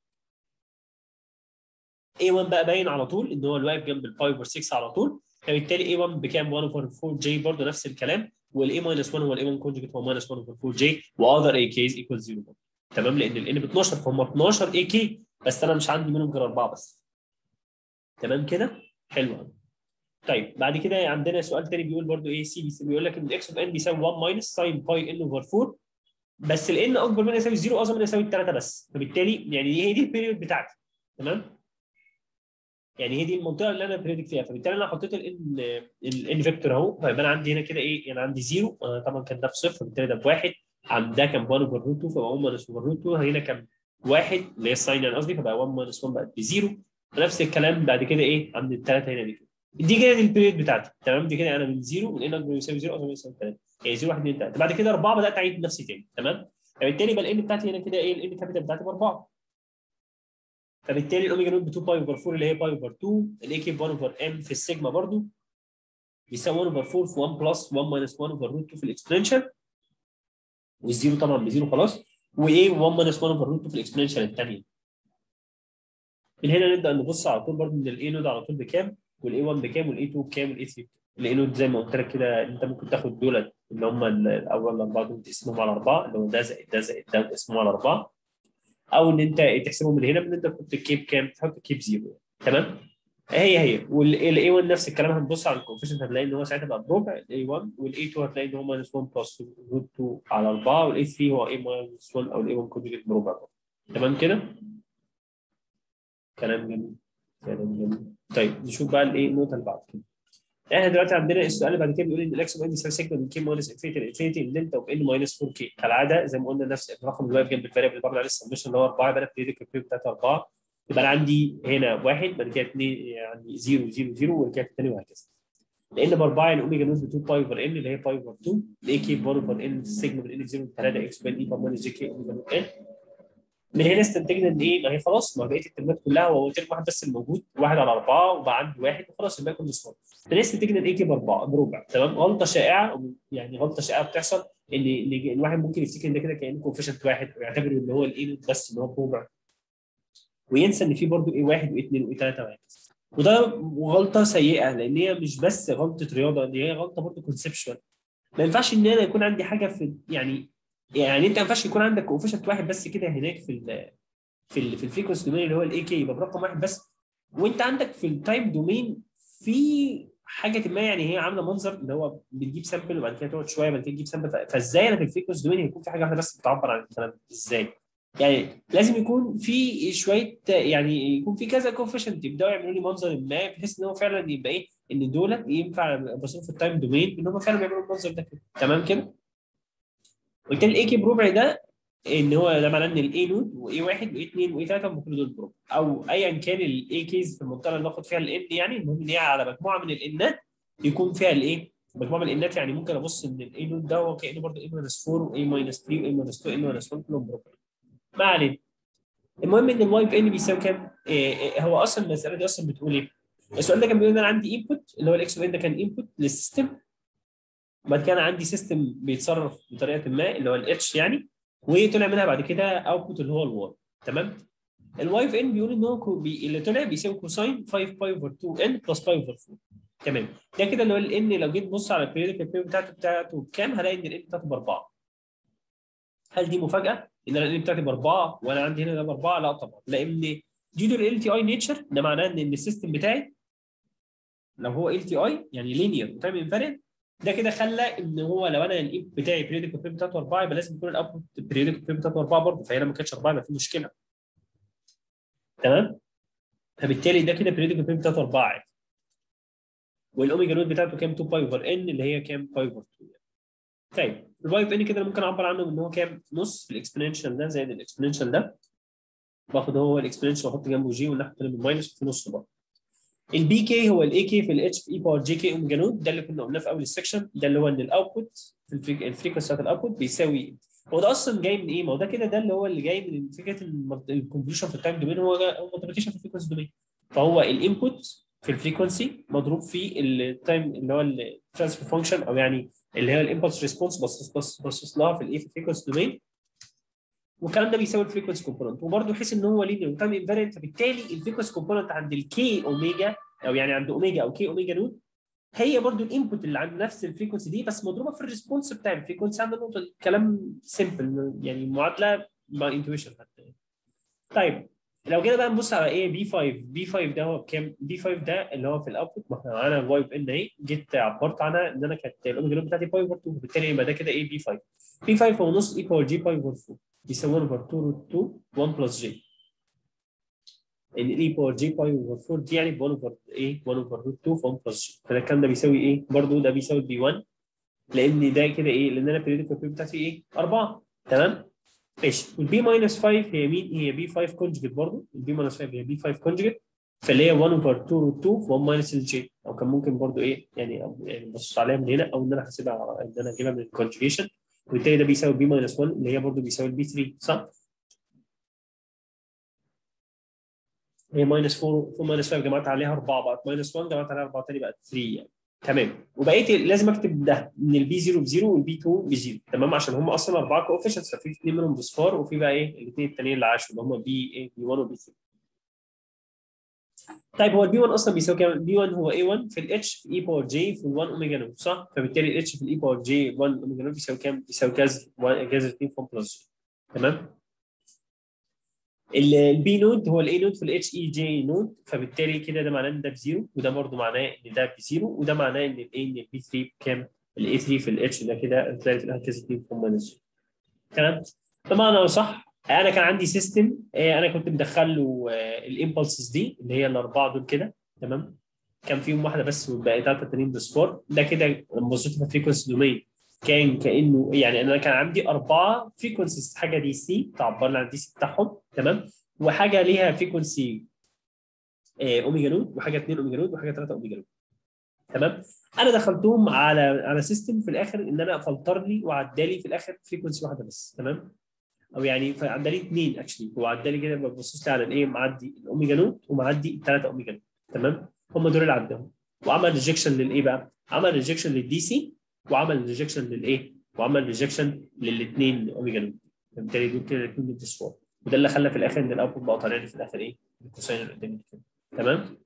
A1 بقى باين على طول ان هو اللي واقف جنب الباي اوفر 6 على طول فبالتالي A1 بكام 1 اوفر 4 جي برضه نفس الكلام والاي ماينس 1 هو الاي 1 كونجكت هو ماينس 1 اوفر 4 جي واذر اي كيز ايكوال 0 تمام لان الان ب 12 فهم 12 اي كي بس انا مش عندي منهم غير اربعه بس تمام كده حلو قوي طيب بعد كده عندنا سؤال تاني بيقول برضو ايه سي بيقول لك ان اكس اوف ان بيساوي 1 ماينس ساين باي ان اوفر 4 بس الان اكبر من يساوي 0 اصغر من يساوي 3 بس فبالتالي يعني هي دي البيريود بتاعتي تمام يعني هي دي المنطقه اللي انا بريدكت فيها فبالتالي انا حطيت الان الان فيكتور اهو فيبقى انا عندي هنا كده ايه يعني عندي 0 آه طبعا كان ده بصفر فبالتالي ده بواحد عند ده كان 1 اوفر روت 2 فبقى 1 ماينس اوفر روت 2 هنا كان واحد اللي هي الساين يعني قصدي فبقى 1 ماينس 1 بقت بزيرو ونفس الكلام بعد كده ايه عند الثلاثه هنا دي كده دي كده دي البيريود بتاعتي تمام دي كده انا من زيرو من ان اكبر يساوي زيرو اصغر يساوي 3 يعني 0 1 2 3 بعد كده 4 بدات اعيد نفسي تاني تمام فبالتالي بقى الان بتاعتي هنا كده ايه الان كابيتال بتاعتي ب 4 فبالتالي الاوميجا نوت ب 2 باي اوفر 4 اللي هي باي اوفر 2 الاي كي 1 اوفر ام في السيجما برضو بيساوي 1 اوفر 4 في 1 بلس 1 ماينس 1 اوفر روت 2 في الاكسبوننشال والزيرو طبعا بزيرو خلاص وايه 1 ماينس 1 اوفر روت 2 في الاكسبوننشال الثانيه من هنا نبدا نبص على طول برضو ان الاي نود على طول بكام والاي 1 بكام والاي 2 بكام والاي 3 الاي نود زي ما قلت لك كده انت ممكن تاخد دول اللي هم الاول اربعه دول تقسمهم على اربعه اللي هو ده زائد ده زائد ده وتقسمهم على اربعه او ان انت تحسبهم من هنا من انت تحط الكيب كام تحط الكيب زيرو تمام هي هي والاي 1 نفس الكلام هنبص على الكوفيشنت هتلاقي ان هو ساعتها بقى بربع الاي 1 والاي 2 هتلاقي ان هو ماينس 1 بلس روت 2 على 4 والاي 3 هو اي ماينس 1 او الاي 1 كونجكت بربع تمام كده؟ كلام جميل كلام جميل طيب نشوف بقى الايه النقطه اللي بعد كده احنا دلوقتي عندنا السؤال اللي بعد كده بيقول ان الاكس اوف ان يساوي سيجما من كي ماينس انفينيتي لانفينيتي ان انت اوف ان ماينس 4 كي كالعاده زي ما قلنا نفس الرقم اللي واقف جنب الفاريبل اللي برضه عليه السمشن اللي هو 4 يبقى انا بريدك بتاعت 4 يبقى انا عندي هنا واحد بعد كده 2 يعني 0 0 0 وبعد كده الثاني وهكذا لان ب 4 يعني اوميجا نوت ب 2 باي اوفر ان اللي هي باي اوفر 2 الاي كي ب 1 اوفر ان السيجما من ان 0 ل 3 اكس بال اي ماينس جي كي اوميجا نوت ان من هنا استنتجنا ان ايه ما هي خلاص ما بقيه الترمات كلها هو ترم واحد بس الموجود واحد على اربعه وبقى عندي واحد وخلاص الباقي كله صفر من استنتجنا ان ايه كي باربعه بربع تمام غلطه شائعه يعني غلطه شائعه بتحصل ان ان الواحد ممكن يفتكر ان ده كده كانه كوفيشنت واحد ويعتبر ان هو الايه بس ان هو بربع وينسى ان في برضه ايه واحد وايه اثنين وايه ثلاثه وهكذا وده غلطه سيئه لان هي مش بس غلطه رياضه دي هي غلطه برضه كونسبشوال ما ينفعش ان انا يكون عندي حاجه في يعني يعني انت ما ينفعش يكون عندك كوفيشنت واحد بس كده هناك في ال في ال في الفريكونسي دومين اللي هو الاي كي يبقى برقم واحد بس وانت عندك في التايم دومين في حاجه ما يعني هي عامله منظر اللي هو بتجيب سامبل وبعد كده تقعد شويه بعد كده تجيب سامبل فازاي انا في الفريكونسي دومين هيكون في حاجه واحده بس بتعبر عن الكلام ازاي؟ يعني لازم يكون في شويه يعني يكون في كذا كوفيشنت يبداوا يعملوا لي منظر ما بحيث ان هو فعلا يبقى ايه ان دول ينفع بصير في التايم دومين ان هم فعلا بيعملوا المنظر ده كده تمام كده؟ وبالتالي الاي كي بربع ده ان هو ده معناه ان الاي نود واي واحد واي اثنين واي ثلاثه هم كل دول بربع او ايا كان الاي كيز في المنطقه اللي باخد فيها الان يعني المهم ان هي على مجموعه من الانات يكون فيها الايه؟ مجموعه من الانات يعني ممكن ابص ان الاي نود ده هو كانه برضه اي ماينس 4 واي ماينس 3 واي ماينس 2 واي ماينس 1 كلهم بربع ما علينا المهم ان الواي في ان بيساوي كام؟ إيه إيه هو اصلا المساله دي اصلا بتقول ايه؟ السؤال ده كان بيقول ان انا عندي انبوت اللي هو الاكس اوف ان ده كان انبوت للسيستم وبعد كده انا عندي سيستم بيتصرف بطريقه ما اللي هو الاتش يعني وطلع منها بعد كده اوتبوت اللي هو الواي تمام الواي في ان بيقول ان هو بي... اللي طلع بيساوي كوساين 5 باي اوفر 2 ان بلس باي اوفر 4 تمام ده كده اللي هو الان لو جيت تبص على البيريودك بيريود بتاعته بتاعته بكام هلاقي ان الان بتاعته باربعه هل دي مفاجاه ان انا الان بتاعتي باربعه وانا عندي هنا ده باربعه لا طبعا لان دي تو ال تي اي نيتشر ده معناه ان السيستم بتاعي لو هو ال تي اي يعني لينير وتايم انفارينت ده كده خلى ان هو لو انا الايب بتاعي بريودك بيريود بتاعته 4 يبقى لازم يكون الاوتبوت بريودك بيريود بتاعته 4 برضه فهنا ما كانتش 4 يبقى في مشكله تمام فبالتالي ده كده بريودك بيريود بتاعته 4 عادي والاوميجا نود بتاعته كام 2 باي اوفر ان اللي هي كام باي اوفر 2 طيب الباي اوف ان كده انا ممكن اعبر عنه ان هو كام نص في الاكسبوننشال ده زائد الاكسبوننشال ده باخد هو الاكسبوننشال واحط جنبه جي والناحيه الثانيه بالماينس في نص برضه البي كي هو الاي كي في الاتش في اي باور جي كي اوميجا نود ده اللي كنا قلناه في اول السكشن ده اللي هو ان الاوتبوت في الفريكونسي بتاعت الاوتبوت بيساوي هو ده اصلا جاي من ايه؟ ما هو ده كده ده اللي هو اللي جاي من فكره الكونفوليوشن في التايم دومين هو هو مالتيبيكيشن في الفريكونسي دومين فهو الانبوت في الفريكونسي مضروب في التايم اللي هو الترانسفير فانكشن او يعني اللي هي الامبلس ريسبونس بصص بص بصص لها في الايه في الفريكونسي دومين والكلام ده بيساوي الفريكونسي كومبوننت وبرده حيث ان هو لينير وتايم انفارينت فبالتالي الفريكونسي كومبوننت عند الكي اوميجا او يعني عند اوميجا او كي اوميجا نوت هي برضو الانبوت اللي عند نفس الفريكونسي دي بس مضروبه في الريسبونس بتاع الفريكونسي عند النقطه دي كلام سيمبل يعني معادله مع انتويشن حتى طيب لو جينا بقى نبص على ايه بي 5 بي 5 ده هو بكام؟ بي 5 ده اللي هو في الاوتبوت ما احنا معانا الواي بان اهي جيت عبرت عنها ان انا كانت الاوميجا نوت بتاعتي باي اوفر 2 وبالتالي يبقى ده كده ايه بي 5 بي 5 هو نص اي باور جي باي اوفر 4 بيساوي 1 اوفر 2 روت 2 1 بلس جي ان الاي باور جي باي اوفر 4 دي يعني 1 اوفر ايه 1 اوفر روت 2 في 1 بلس جي فده الكلام ده بيساوي ايه؟ برضه ده بيساوي بي 1 لان ده كده ايه؟ لان انا البريدكتور بتاعتي ايه؟ 4 تمام؟ ماشي والبي ماينس 5 هي مين؟ هي بي 5 كونجكت برضه البي ماينس 5 هي بي 5 كونجكت فاللي هي 1 اوفر 2 روت 2 في 1 ماينس الجي او كان ممكن برضه ايه يعني يعني نبص عليها من هنا او ان انا احسبها ان انا اجيبها من الكونجكيشن وبالتالي ده بيساوي بي ماينس 1 اللي هي برضه بيساوي البي 3 صح؟ هي ماينس 4 4 ماينس 5 جمعت عليها 4 بقت ماينس 1 جمعت عليها 4 تاني بقت 3 يعني تمام وبقيت لازم اكتب ده ان البي 0 بزيرو والبي 2 بزيرو تمام عشان هم اصلا اربعه كوفيشنتس ففي اثنين منهم بصفار وفي بقى ايه الاثنين التانيين اللي عاشوا اللي هم بي ايه بي 1 وبي 3 طيب هو البي 1 اصلا بيساوي كام؟ البي 1 هو A1 في الاتش في اي باور جي في ال 1 اوميجا نوت صح؟ فبالتالي الاتش في الاي باور جي 1 اوميجا نوت بيساوي كام؟ بيساوي جذر جذر 2 في 1 بلس جي تمام؟ البي نود هو الاي نود في الاتش اي جي نود فبالتالي كده ده معناه ان ده بزيرو وده برضه معناه ان ده بزيرو وده معناه ان الاي ان البي 3 بكام؟ الاي 3 في الاتش ده كده تلاقي في الاخر 2 في ماينس جي تمام؟ بمعنى صح انا كان عندي سيستم انا كنت مدخل له الامبلسز دي اللي هي الاربعه دول كده تمام؟ كان فيهم واحده بس والباقي ثلاثه التانيين بصفار ده كده لما بصيت في الفريكونسي دومين كان كانه يعني انا كان عندي اربعه فريكونسيز حاجه دي سي تعبر لي عن الدي سي بتاعهم تمام وحاجه ليها فريكونسي اوميجا نود وحاجه 2 اوميجا نود وحاجه 3 اوميجا نود تمام انا دخلتهم على على سيستم في الاخر ان انا فلتر لي وعدالي في الاخر فريكونسي واحده بس تمام او يعني فعدالي اثنين اكشلي هو عدالي كده ببصص لي على الايه معدي الاوميجا نود ومعدي الثلاثه اوميجا نود تمام هم دول اللي عدهم وعمل ريجكشن للايه بقى؟ عمل ريجكشن للدي سي وعمل ريجكشن للايه؟ وعمل ريجكشن للاثنين اوميجا نود فبالتالي دول كده الاثنين بالتصفار وده اللي خلى في الاخر ان الاوتبوت بقى طالع لي في الاخر ايه؟ الكوساين اللي قدامي كده تمام؟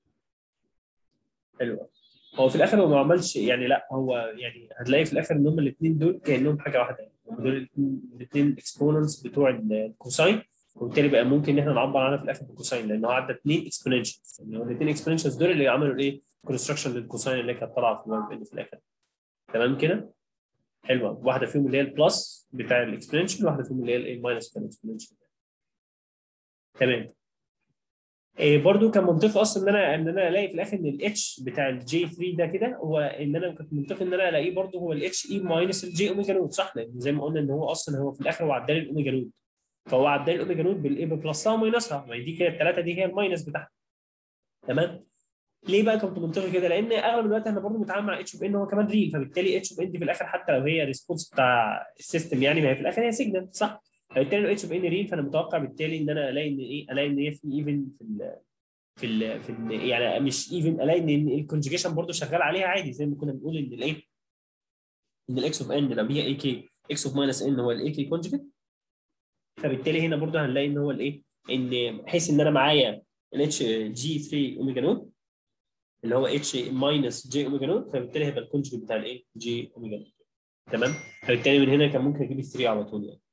حلو هو في الاخر هو ما عملش يعني لا هو يعني هتلاقي في الاخر ان هم الاثنين دول كانهم حاجه واحده هم دول الاثنين اكسبوننتس بتوع الكوساين وبالتالي بقى ممكن ان احنا نعبر عنها في الاخر بالكوساين لان هو عدى اثنين اكسبوننشالز يعني هو الاثنين اكسبوننشالز دول اللي عملوا الايه؟ كونستراكشن للكوساين اللي كانت طالعه في الواي في الاخر تمام كده؟ حلوه واحده فيهم اللي هي البلس بتاع الاكسبوننشال واحده فيهم اللي هي الماينس بتاع الاكسبوننشال تمام إيه برضو كان منطقي اصلا ان انا ان انا الاقي في الاخر ان الاتش بتاع الجي 3 ده كده هو ان انا كنت منطقي ان انا الاقيه برضو هو الاتش اي ماينس الجي اوميجا نود صح لان زي ما قلنا ان هو اصلا هو في الاخر هو عدال الاوميجا نود فهو عدال الاوميجا نود بالايه بلسها وماينسها ما دي كده الثلاثه دي هي الماينس بتاعها تمام ليه بقى كنت منطقي كده؟ لان اغلب الوقت احنا برضه بنتعامل مع اتش اوف ان هو كمان ريل فبالتالي اتش اوف ان دي في الاخر حتى لو هي ريسبونس بتاع السيستم يعني ما هي في الاخر هي سيجنال صح؟ فبالتالي لو اتش اوف ان ريل فانا متوقع بالتالي ان انا الاقي ان ايه الاقي ان هي في ايفن في ال في ال في ال يعني مش ايفن الاقي ان الكونجيجيشن برضه شغال عليها عادي زي ما كنا بنقول ان الايه ان الاكس اوف ان لو هي اي كي اكس اوف ماينس ان هو الاي كي كونجيجيت فبالتالي هنا برضه هنلاقي ان هو الايه ان بحيث ان انا معايا الاتش جي 3 اوميجا نوت اللي هو اتش ماينس جي اوميجا نوت فبالتالي هيبقى الكونجيجيت بتاع الايه جي اوميجا نوت تمام فبالتالي من هنا كان ممكن اجيب 3 على طول يعني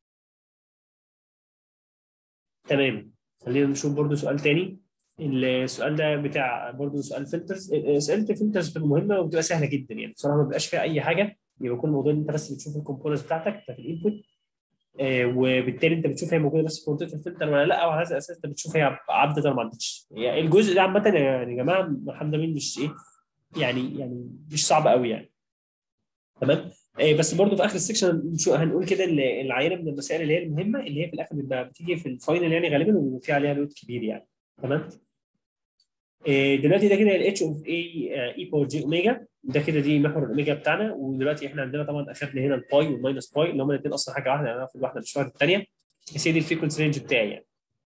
تمام خلينا نشوف برضو سؤال تاني السؤال ده بتاع برضو سؤال فلترز اسئله الفلترز بتبقى مهمه وبتبقى سهله جدا يعني بصراحه ما بيبقاش فيها اي حاجه يبقى كل الموضوع ان انت بس بتشوف الكومبوننتس بتاعتك بتاعت الانبوت آه وبالتالي انت بتشوف هي موجوده بس في منطقه الفلتر ولا لا وعلى هذا الاساس انت بتشوف هي عدت ولا ما عدتش يعني الجزء ده عامه يا جماعه محمد امين مش ايه يعني يعني مش صعب قوي يعني تمام آه بس برضه في اخر السكشن هنقول كده العينه من المسائل اللي هي المهمه اللي هي في الاخر بتيجي في الفاينل يعني غالبا وفي عليها لود كبير يعني تمام دلوقتي ده كده الاتش اوف اي اي باور جي اوميجا ده كده دي محور الاوميجا بتاعنا ودلوقتي احنا عندنا طبعا اخدنا هنا الباي والماينس باي اللي هم الاثنين اصلا حاجه واحده يعني في واحده مش واحده الثانيه بس هي دي الفريكونسي رينج بتاعي يعني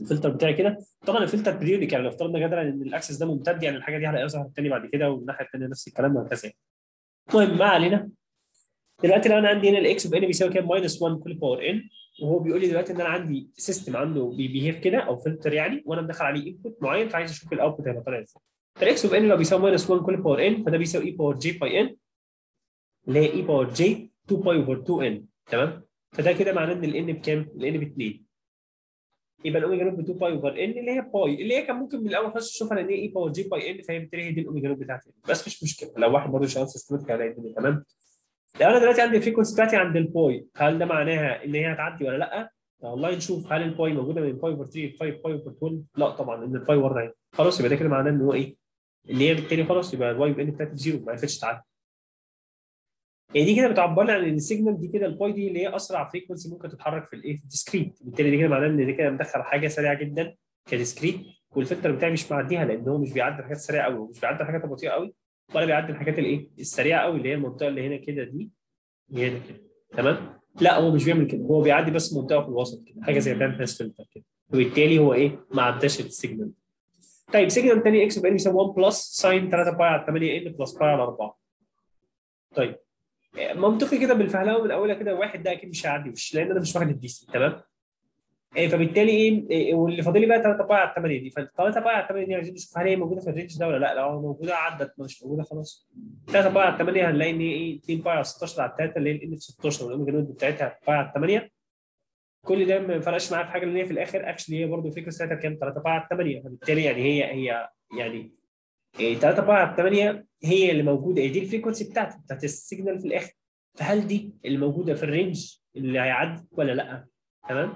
الفلتر بتاعي كده طبعا الفلتر بريودك يعني لو افترضنا جدلا ان الاكسس ده ممتد يعني الحاجه دي هلاقيها ظهرت تاني بعد كده والناحيه الثانيه نفس الكلام وهكذا المهم ما علينا دلوقتي لو انا عندي هنا الاكس اوف ان بيساوي كام ماينس 1 كل باور ان وهو بيقول لي دلوقتي ان انا عندي سيستم عنده بيبيهيف كده او فلتر يعني وانا مدخل عليه انبوت معين فعايز اشوف الاوتبوت هيبقى طالع ازاي فالاكس اوف ان لو بيساوي ماينس 1 كل باور ان فده بيساوي اي باور جي باي ان اللي هي اي باور جي 2 باي اوفر 2 ان تمام فده كده معناه ان الان بكام؟ الان ب 2 يبقى الاوميجا نوت ب 2 باي اوفر ان اللي هي باي اللي هي كان ممكن من الاول خالص تشوفها ان هي اي باور جي باي ان فهي بالتالي هي دي الاوميجا نوت بتاعتي بس مش مشكله لو واحد برضه شغال سيستماتيك هيلاقي الدنيا تمام لو انا دلوقتي عندي الفريكونسي بتاعتي عند الباي هل ده معناها ان هي هتعدي ولا لا؟ والله نشوف هل الباي موجوده من باي اوفر 3 ل 5 باي اوفر 12 لا طبعا ان الباي ورا اهي خلاص يبقى ده كده معناه ان هو ايه؟ ان هي بالتالي خلاص يبقى الواي ان بتاعتي بزيرو ما عرفتش تعدي يعني دي كده بتعبر لي عن ان السيجنال دي كده الباي دي اللي هي اسرع فريكونسي ممكن تتحرك في الايه في الديسكريت بالتالي دي كده معناه ان دي كده مدخل حاجه سريعه جدا كديسكريت والفلتر بتاعي مش معديها لان هو مش بيعدي الحاجات السريعه قوي ومش بيعدي الحاجات البطيئه قوي ولا بيعدي الحاجات الايه السريعه قوي اللي هي المنطقه اللي هنا كده دي هنا كده تمام لا هو مش بيعمل كده هو بيعدي بس منطقه في الوسط كده حاجه زي باند باس فلتر كده وبالتالي هو ايه ما عداش السيجنال طيب سيجنال تاني اكس اوف ان يساوي 1 بلس ساين 3 باي على 8 ان بلس باي على 4 طيب منطقي كده بالفهلاوه من اولها كده واحد ده اكيد مش هيعدي وش لان انا مش واخد الدي سي تمام إيه فبالتالي ايه إيه واللي فاضل لي بقى 3 باي على 8 دي فال 3 باي على 8 دي عايزين نشوف هل هي موجوده في الرينج ده ولا لا لو موجوده عدت مش موجوده خلاص 3 باي على 8 هنلاقي ان ايه 2 باي على 16 على 3 اللي هي الان 16 والاوميجا نوت بتاعتها باي على 8 كل ده ما فرقش معايا في حاجه لان هي في الاخر اكشلي هي برضه فريكونسي بتاعتها كام 3 باي على 8 فبالتالي يعني هي هي يعني إيه 3 باي على 8 هي اللي موجوده دي الفريكونسي بتاعتي بتاعت السيجنال في الاخر فهل دي اللي موجوده في الرينج اللي هيعدي ولا لا تمام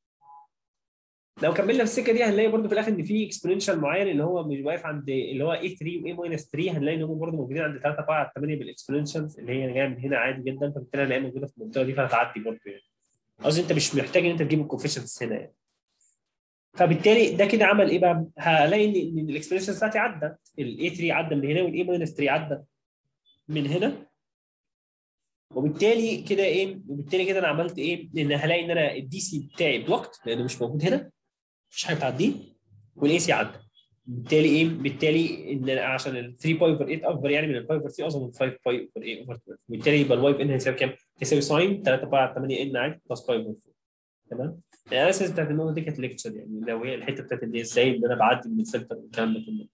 لو كملنا في السكه دي هنلاقي برضو في الاخر ان في اكسبوننشال معين اللي هو مش واقف عند اللي هو اي 3 واي ماينس 3 هنلاقي ان هم برضو موجودين عند 3 باي على 8 بالاكسبوننشالز اللي هي جايه من هنا عادي جدا فبالتالي هنلاقيها موجوده في المنطقه دي فهتعدي برضو يعني قصدي انت مش محتاج ان انت تجيب الكوفيشنتس هنا يعني فبالتالي ده كده عمل ايه بقى؟ هلاقي ان ان الاكسبوننشالز بتاعتي عدت الاي 3 عدى من هنا والاي ماينس 3 عدى من هنا وبالتالي كده ايه وبالتالي كده انا عملت ايه ان هلاقي ان انا الدي سي بتاعي بلوكت لانه مش موجود هنا مش حاجه بتعديه والاي سي عدى بالتالي ايه بالتالي ان أنا عشان ال 3 باي اوفر 8 اكبر يعني من ال باي اوفر 3 اصغر من 5 باي اوفر 8 اوفر 12 بالتالي يبقى الواي ان هيساوي كام؟ هيساوي ساين 3 باي على 8 ان عادي بلس باي اوفر 4 تمام؟ الاناليسيس بتاعت النقطه دي كانت ليكتشر يعني لو هي الحته بتاعت ان ازاي ان انا بعدي من الفلتر والكلام ده كله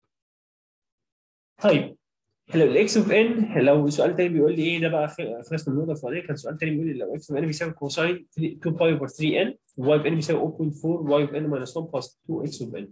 طيب لو الاكس اوف ان لو سؤال تاني بيقول لي ايه ده بقى خلص من النقطه الفلانيه كان سؤال تاني بيقول لي لو اكس اوف ان بيساوي كوساين 2 باي اوفر 3 ان واي اوف ان بيساوي 0.4 واي اوف ان ماينس 1 بلس 2 اكس اوف ان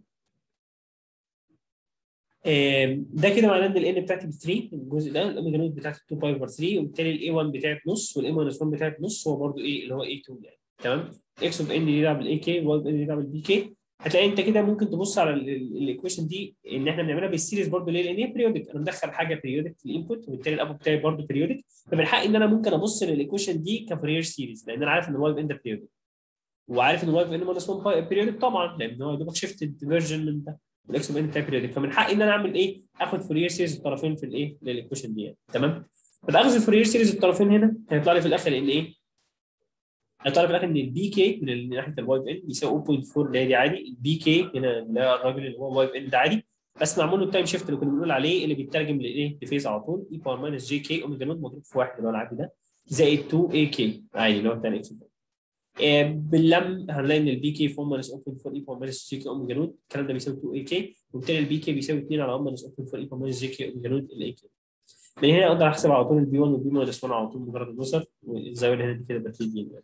ده كده معناه ان الان بتاعتي ب 3 الجزء ده الاوميجا نوت بتاعتي 2 باي اوفر 3 وبالتالي الاي 1 بتاعي بنص والاي ماينس 1 بتاعي بنص هو برده ايه اللي هو اي 2 يعني تمام اكس اوف ان دي ده بالاي كي واي اوف ان دي ده بالبي كي هتلاقي انت كده ممكن تبص على الايكويشن دي ان احنا بنعملها بالسيريز برضه ليه؟ لان هي بريودك انا مدخل حاجه بريودك في الانبوت وبالتالي الابو بتاعي برضه بريودك فمن حقي ان انا ممكن ابص للايكويشن دي كفورير سيريز لان انا عارف ان الواي ان ده بريودك وعارف ان الواي ان ماينس 1 بريودك طبعا لان هو دوبك شيفتد فيرجن من ده والاكس ان بتاعي بريودك فمن حقي ان انا اعمل ايه؟ اخد فورير سيريز الطرفين في الايه؟ للايكويشن دي يعني. تمام؟ فباخذ الفورير سيريز الطرفين هنا هيطلع لي في الاخر ان ايه؟ هيطلع في الاخر ان البي كي من ناحيه الواي ان بيساوي 0.4 اللي هي دي عادي البي كي هنا اللي هو الراجل اللي هو واي ان ده عادي بس معمول له التايم شيفت اللي كنا بنقول عليه اللي بيترجم لايه؟ لفيز على طول اي باور ماينس جي كي اوميجا نوت مضروب في واحد اللي هو العادي ده زائد 2 اي كي عادي اللي هو بتاع الاكس آه باللم هنلاقي ان البي كي في 1 ماينس 0.4 اي باور ماينس جي كي اوميجا نوت الكلام ده بيساوي 2 اي كي وبالتالي البي كي بيساوي 2 على 1 ماينس 0.4 اي باور ماينس جي كي اوميجا نوت الاي كي من هنا اقدر احسب على طول البي 1 والبي ماينس 1 على طول مجرد النظر والزاويه اللي هنا دي كده بتليد يعني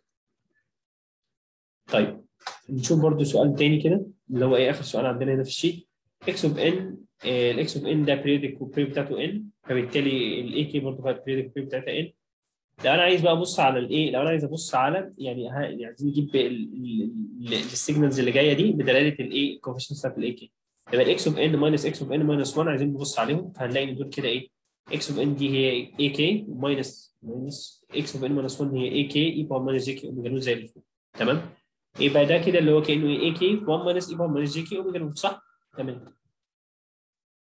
طيب نشوف برضو سؤال تاني كده اللي هو ايه اخر سؤال عندنا هنا في الشيت اكس اوف ان الاكس اوف ان ده بريودك والبريود بتاعته ان فبالتالي الاي كي برضه فيها بريودك والبريود بتاعتها ان لو انا عايز بقى ابص على الايه لو انا عايز ابص على يعني عايزين نجيب السيجنالز اللي جايه دي بدلاله الايه الكوفيشنت بتاعت الاي كي يبقى الاكس اوف ان ماينس اكس اوف ان ماينس 1 عايزين نبص عليهم فهنلاقي ان دول كده ايه اكس اوف ان دي هي اي كي ماينس ماينس اكس اوف ان ماينس 1 هي اي كي اي باور ماينس جي كي اوميجا نوت زي اللي فوق تمام يبقى ده كده اللي هو كانه اي كي في 1 ماينس اي باور ماينس جي كي اوميجا نوت صح؟ تمام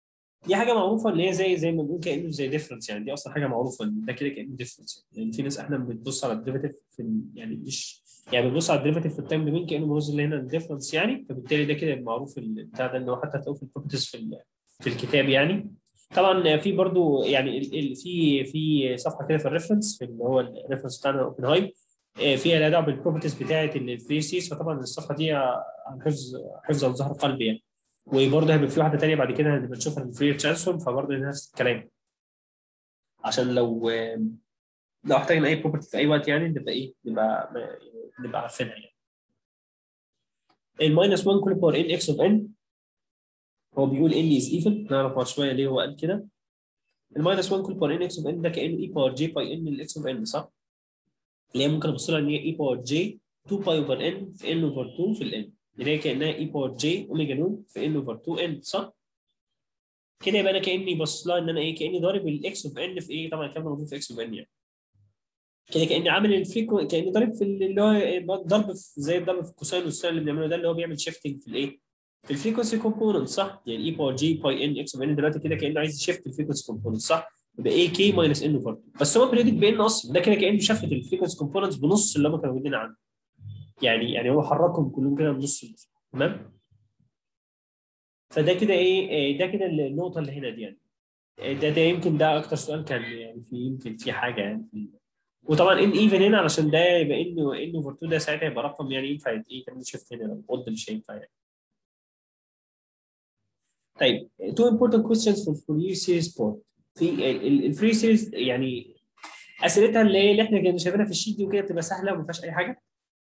دي حاجه معروفه اللي هي زي زي ما بنقول كانه زي ديفرنس يعني دي اصلا حاجه معروفه ان ده كده كانه ديفرنس يعني في ناس احنا بتبص على الديريفيتيف في ال- يعني مش يعني بتبص على الديريفيتيف في التايم دومين كانه بيوز اللي هنا الديفرنس يعني فبالتالي ده كده معروف البتاع ده ان هو حتى هتلاقوه في البروبرتيز في ال- في الكتاب يعني طبعا في برضو يعني ال- ال- في في صفحه كده في الريفرنس في اللي هو الريفرنس بتاعنا اوبن هايب فيها لها دعوه بالبروبرتيز بتاعه الفري سيس فطبعا الصفحه دي عن حفظ حفظ عن ظهر قلب يعني وبرضه هيبقى في واحده ثانيه بعد كده هنبقى نشوفها في الفري ترانسفورم فبرضه نفس الكلام عشان لو لو احتاجنا اي بروبرتي في اي وقت يعني نبقى ايه نبقى نبقى عارفينها يعني الماينس 1 كل باور ان اكس اوف ان هو بيقول ان از ايفن نعرف بعد شويه ليه هو قال كده الماينس 1 كل باور ان اكس اوف ان ده كانه اي باور جي باي ان الاكس اوف ان صح؟ اللي هي ممكن ابص لها ان هي اي باور جي 2 باي اوفر ان في ان اوفر 2 في الان اللي هي كانها اي باور جي اوميجا نون في ان اوفر 2 ان صح؟ كده يبقى انا كاني باصص لها ان انا ايه كاني ضارب الاكس اوف ان في ايه طبعا الكلام ده موجود في اكس اوف ان يعني كده كاني عامل الفريكو كاني ضارب في اللي هو ضرب في زي الضرب في الكوساين والساين اللي بنعمله ده اللي هو بيعمل شيفتنج في الايه في الفريكونسي كومبوننت صح يعني اي باور جي باي ان اكس اوف ان دلوقتي كده كانه عايز يشفت الفريكونسي كومبوننت صح يبقى اي كي ماينس ان اوفر بس هو بريدك بان اصلا ده كده كانه شفت الفريكونسي كومبوننتس بنص اللي هم كانوا موجودين عنده يعني يعني هو حركهم كلهم كده بنص تمام فده كده ايه ده كده النقطه اللي هنا دي يعني ده ده يمكن ده اكتر سؤال كان يعني في يمكن في حاجه يعني في وطبعا ان ايفن هنا علشان ده يبقى ان ان اوفر 2 ده ساعتها يبقى رقم يعني ينفع ايه تعمل شيفت هنا لو قلت مش هينفع يعني طيب two important questions for Fourier series part في الفري سيريز يعني اسئلتها اللي هي اللي احنا كنا شايفينها في الشيت دي وكده بتبقى سهله وما فيهاش اي حاجه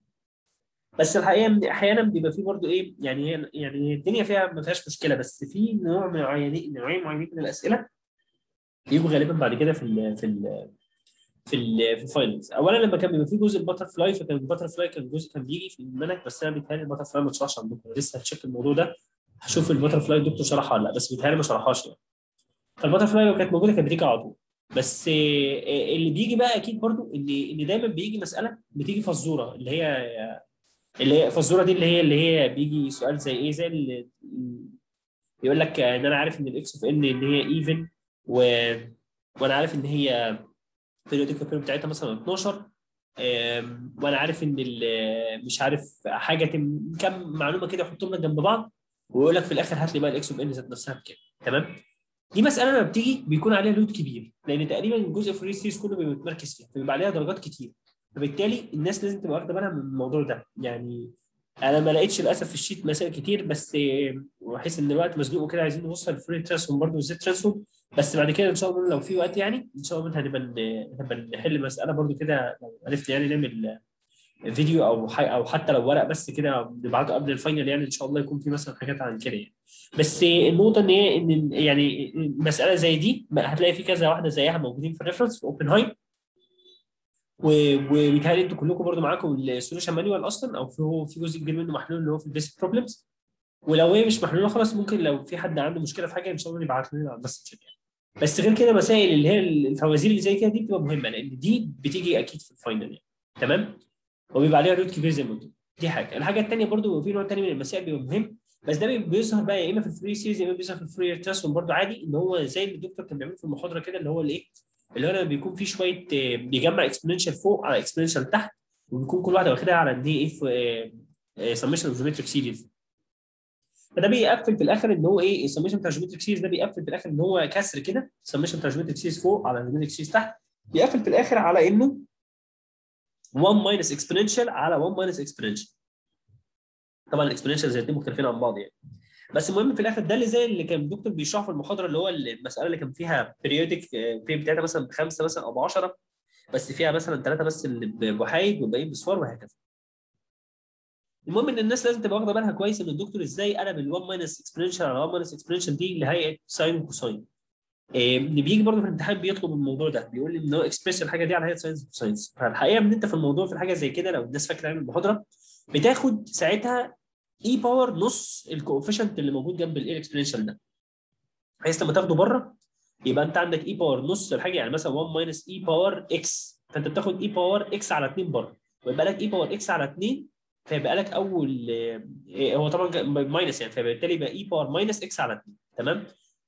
بس الحقيقه احيانا بيبقى في برضه ايه يعني هي يعني الدنيا فيها ما فيهاش مشكله بس في نوع من معينين نوعين معينين من الاسئله بيجوا غالبا بعد كده في ال في ال في ال في الفاينلز اولا لما كان بيبقى في جزء الباتر فلاي فكان الباتر فلاي كان جزء كان بيجي في المنهج بس انا بيتهيألي الباتر فلاي ما اتشرحش عندكم لسه هتشيك الموضوع ده هشوف الباتر فلاي الدكتور شرحها ولا لا بس بيتهيألي ما شرحهاش يعني فالباتر فلاي لو كانت موجوده كانت بتيجي على طول بس اللي بيجي بقى اكيد برضو ان ان دايما بيجي مساله بتيجي فزوره اللي هي اللي هي الفزوره دي اللي هي اللي هي بيجي سؤال زي ايه زي اللي يقول لك ان انا عارف ان الاكس اوف ان ان هي ايفن و... وانا عارف ان هي البيريودك بيريود بتاعتها مثلا 12 وانا عارف ان مش عارف حاجه تم... كم معلومه كده احطهم لك جنب بعض ويقول لك في الاخر هات لي بقى الاكس اوف ان ذات نفسها بكام تمام دي مساله لما بتيجي بيكون عليها لود كبير لان تقريبا الجزء في الريسيرش كله بيبقى متمركز فيها فبيبقى عليها درجات كتير فبالتالي الناس لازم تبقى واخده بالها من الموضوع ده يعني انا ما لقيتش للاسف في الشيت مسائل كتير بس بحس ان الوقت مزنوق وكده عايزين نوصل الفري ترانسفورم برضه والزيت ترانسفورم بس بعد كده ان شاء الله لو في وقت يعني ان شاء الله هنبقى هنبقى نحل مساله برضه كده لو عرفت يعني نعمل فيديو او او حتى لو ورق بس كده نبعته قبل الفاينل يعني ان شاء الله يكون في مثلا حاجات عن كده يعني بس النقطه ان هي ان يعني مساله زي دي هتلاقي في كذا واحده زيها موجودين في الريفرنس في اوبن هاي وبيتهيألي انتوا كلكم برضو معاكم السوليوشن مانيوال اصلا او في في جزء كبير منه محلول اللي هو في البيسك بروبلمز ولو هي مش محلوله خلاص ممكن لو في حد عنده مشكله في حاجه ان شاء الله يبعت لنا على المسج يعني بس غير كده مسائل اللي هي الفوازير اللي زي كده دي بتبقى مهمه لان دي بتيجي اكيد في الفاينل يعني تمام وبيبقى عليها رود كبير زي ما قلت دي حاجه الحاجه الثانيه برضو في نوع ثاني من المسائل بيبقى مهم بس ده بيظهر بقى يا اما في الفري سيريز يا اما بيظهر في الفري ترانسفورم برضو عادي ان هو زي اللي الدكتور كان بيعمله في المحاضره كده اللي هو الايه اللي هو لما بيكون في شويه بيجمع اكسبوننشال فوق على اكسبوننشال تحت وبيكون كل واحده واخدها على ان هي ايه سميشن اوف جيومتريك سيريز فده بيقفل في الاخر ان هو ايه السميشن بتاع الجيومتريك سيريز ده بيقفل في الاخر ان هو كسر كده السميشن بتاع الجيومتريك سيريز فوق على الجيومتريك سيريز تحت بيقفل في الاخر على انه 1 ماينس اكسبوننشال على 1 ماينس اكسبوننشال طبعا الاكسبوننشال زي الاثنين مختلفين عن بعض يعني بس المهم في الاخر ده اللي زي اللي كان الدكتور بيشرحه في المحاضره اللي هو المساله اللي كان فيها بيريودك بي بتاعتها مثلا بخمسه مثلا او ب 10 بس فيها مثلا ثلاثه بس اللي بوحايد والباقيين بصفار وهكذا. المهم ان الناس لازم تبقى واخده بالها كويس ان الدكتور ازاي قلب ال 1 ماينس اكسبوننشال على 1 ماينس اكسبوننشال دي لهيئه ساين وكوساين. اللي بيجي برضه في الامتحان بيطلب الموضوع ده بيقول لي ان هو اكسبريس الحاجه دي على هيئه ساينس وكوساينس فالحقيقه ان انت في الموضوع في الحاجه زي كده لو الناس فاكره يعني المحاضره بتاخد ساعتها اي باور نص الكوفيشنت اللي موجود جنب الاي اكسبوننشال ده بحيث لما تاخده بره يبقى انت عندك اي باور نص الحاجه يعني مثلا 1 ماينس اي باور اكس فانت بتاخد اي باور اكس على 2 بره ويبقى لك اي باور اكس على 2 فيبقى لك اول هو طبعا ماينس يعني فبالتالي يبقى اي باور ماينس اكس على 2 تمام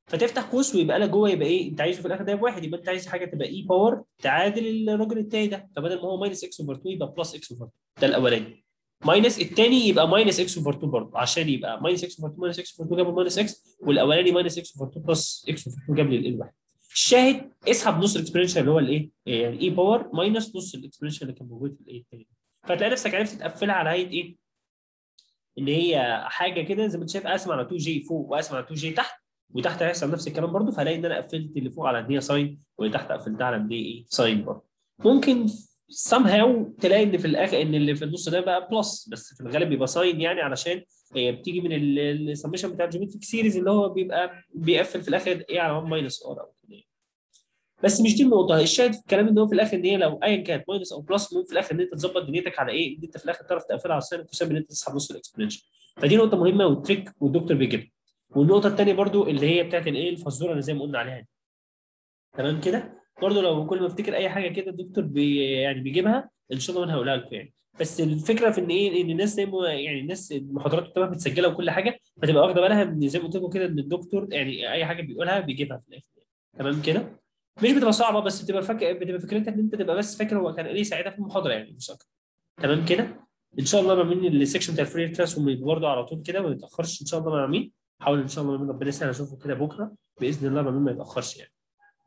فتفتح قوس ويبقى لك جوه يبقى ايه انت عايزه في الاخر ده بواحد يبقى انت عايز حاجه تبقى اي باور تعادل الراجل التاني ده فبدل ما هو ماينس اكس اوفر 2 يبقى بلس اكس اوفر 2 ده الاولاني ماينس الثاني يبقى ماينس اكس اوفر 2 برضه عشان يبقى ماينس اكس اوفر 2 ماينس اكس اوفر 2 جاب ماينس اكس والاولاني ماينس اكس اوفر 2 بلس اكس اوفر 2 جاب لي ال واحد الشاهد اسحب نص الاكسبرينشال اللي هو الايه يعني اي باور ماينس نص الاكسبرينشال اللي كان موجود في الايه الثاني فتلاقي نفسك عرفت تقفلها على هيئه ايه؟ ان هي حاجه كده زي ما انت شايف اقسم على 2 جي فوق واقسم على 2 جي تحت وتحت هيحصل نفس الكلام برضه فهلاقي ان انا قفلت اللي فوق على ان هي ساين واللي تحت قفلتها على ان هي ايه ساين برضه ممكن سام هاو تلاقي ان في الاخر ان اللي في النص ده بقى بلس بس في الغالب بيبقى ساين يعني علشان هي بتيجي من السمشن بتاع الجيومتريك سيريز اللي هو بيبقى بيقفل في الاخر ايه على 1 ماينس ار او كده بس مش دي النقطه الشاهد في الكلام ان هو في الاخر ان هي لو ايا كانت ماينس او بلس المهم في الاخر ان انت تظبط دنيتك على ايه ان انت في الاخر تعرف تقفلها على الساين وتسبب ان انت تسحب نص الاكسبرينشال فدي نقطه مهمه والتريك والدكتور بيجيبها والنقطه الثانيه برضو اللي هي بتاعت الايه الفزوره اللي زي ما قلنا عليها دي تمام كده برضو لو كل ما افتكر اي حاجه كده الدكتور بي يعني بيجيبها ان شاء الله انا هقولها لكم يعني بس الفكره في ان ايه ان الناس زي ما يعني الناس المحاضرات بتبقى متسجله وكل حاجه فتبقى واخده بالها ان زي ما قلت لكم كده ان الدكتور يعني اي حاجه بيقولها بيجيبها في الاخر تمام كده مش بتبقى صعبه بس بتبقى فاكر بتبقى فكرتك ان انت تبقى بس فاكر هو كان ايه ساعتها في المحاضره يعني مش اكتر تمام كده ان شاء الله ما من السكشن بتاع الفري ترانسفورم برضه على طول كده ما يتاخرش ان شاء الله مع مين حاول ان شاء الله من ربنا يسهل اشوفه كده بكره باذن الله ما ما يتاخرش يعني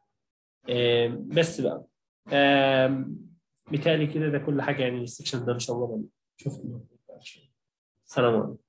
بس بقى بالتالي كده ده كل حاجه يعني السكشن ده ان شاء الله شوفكم السلام عليكم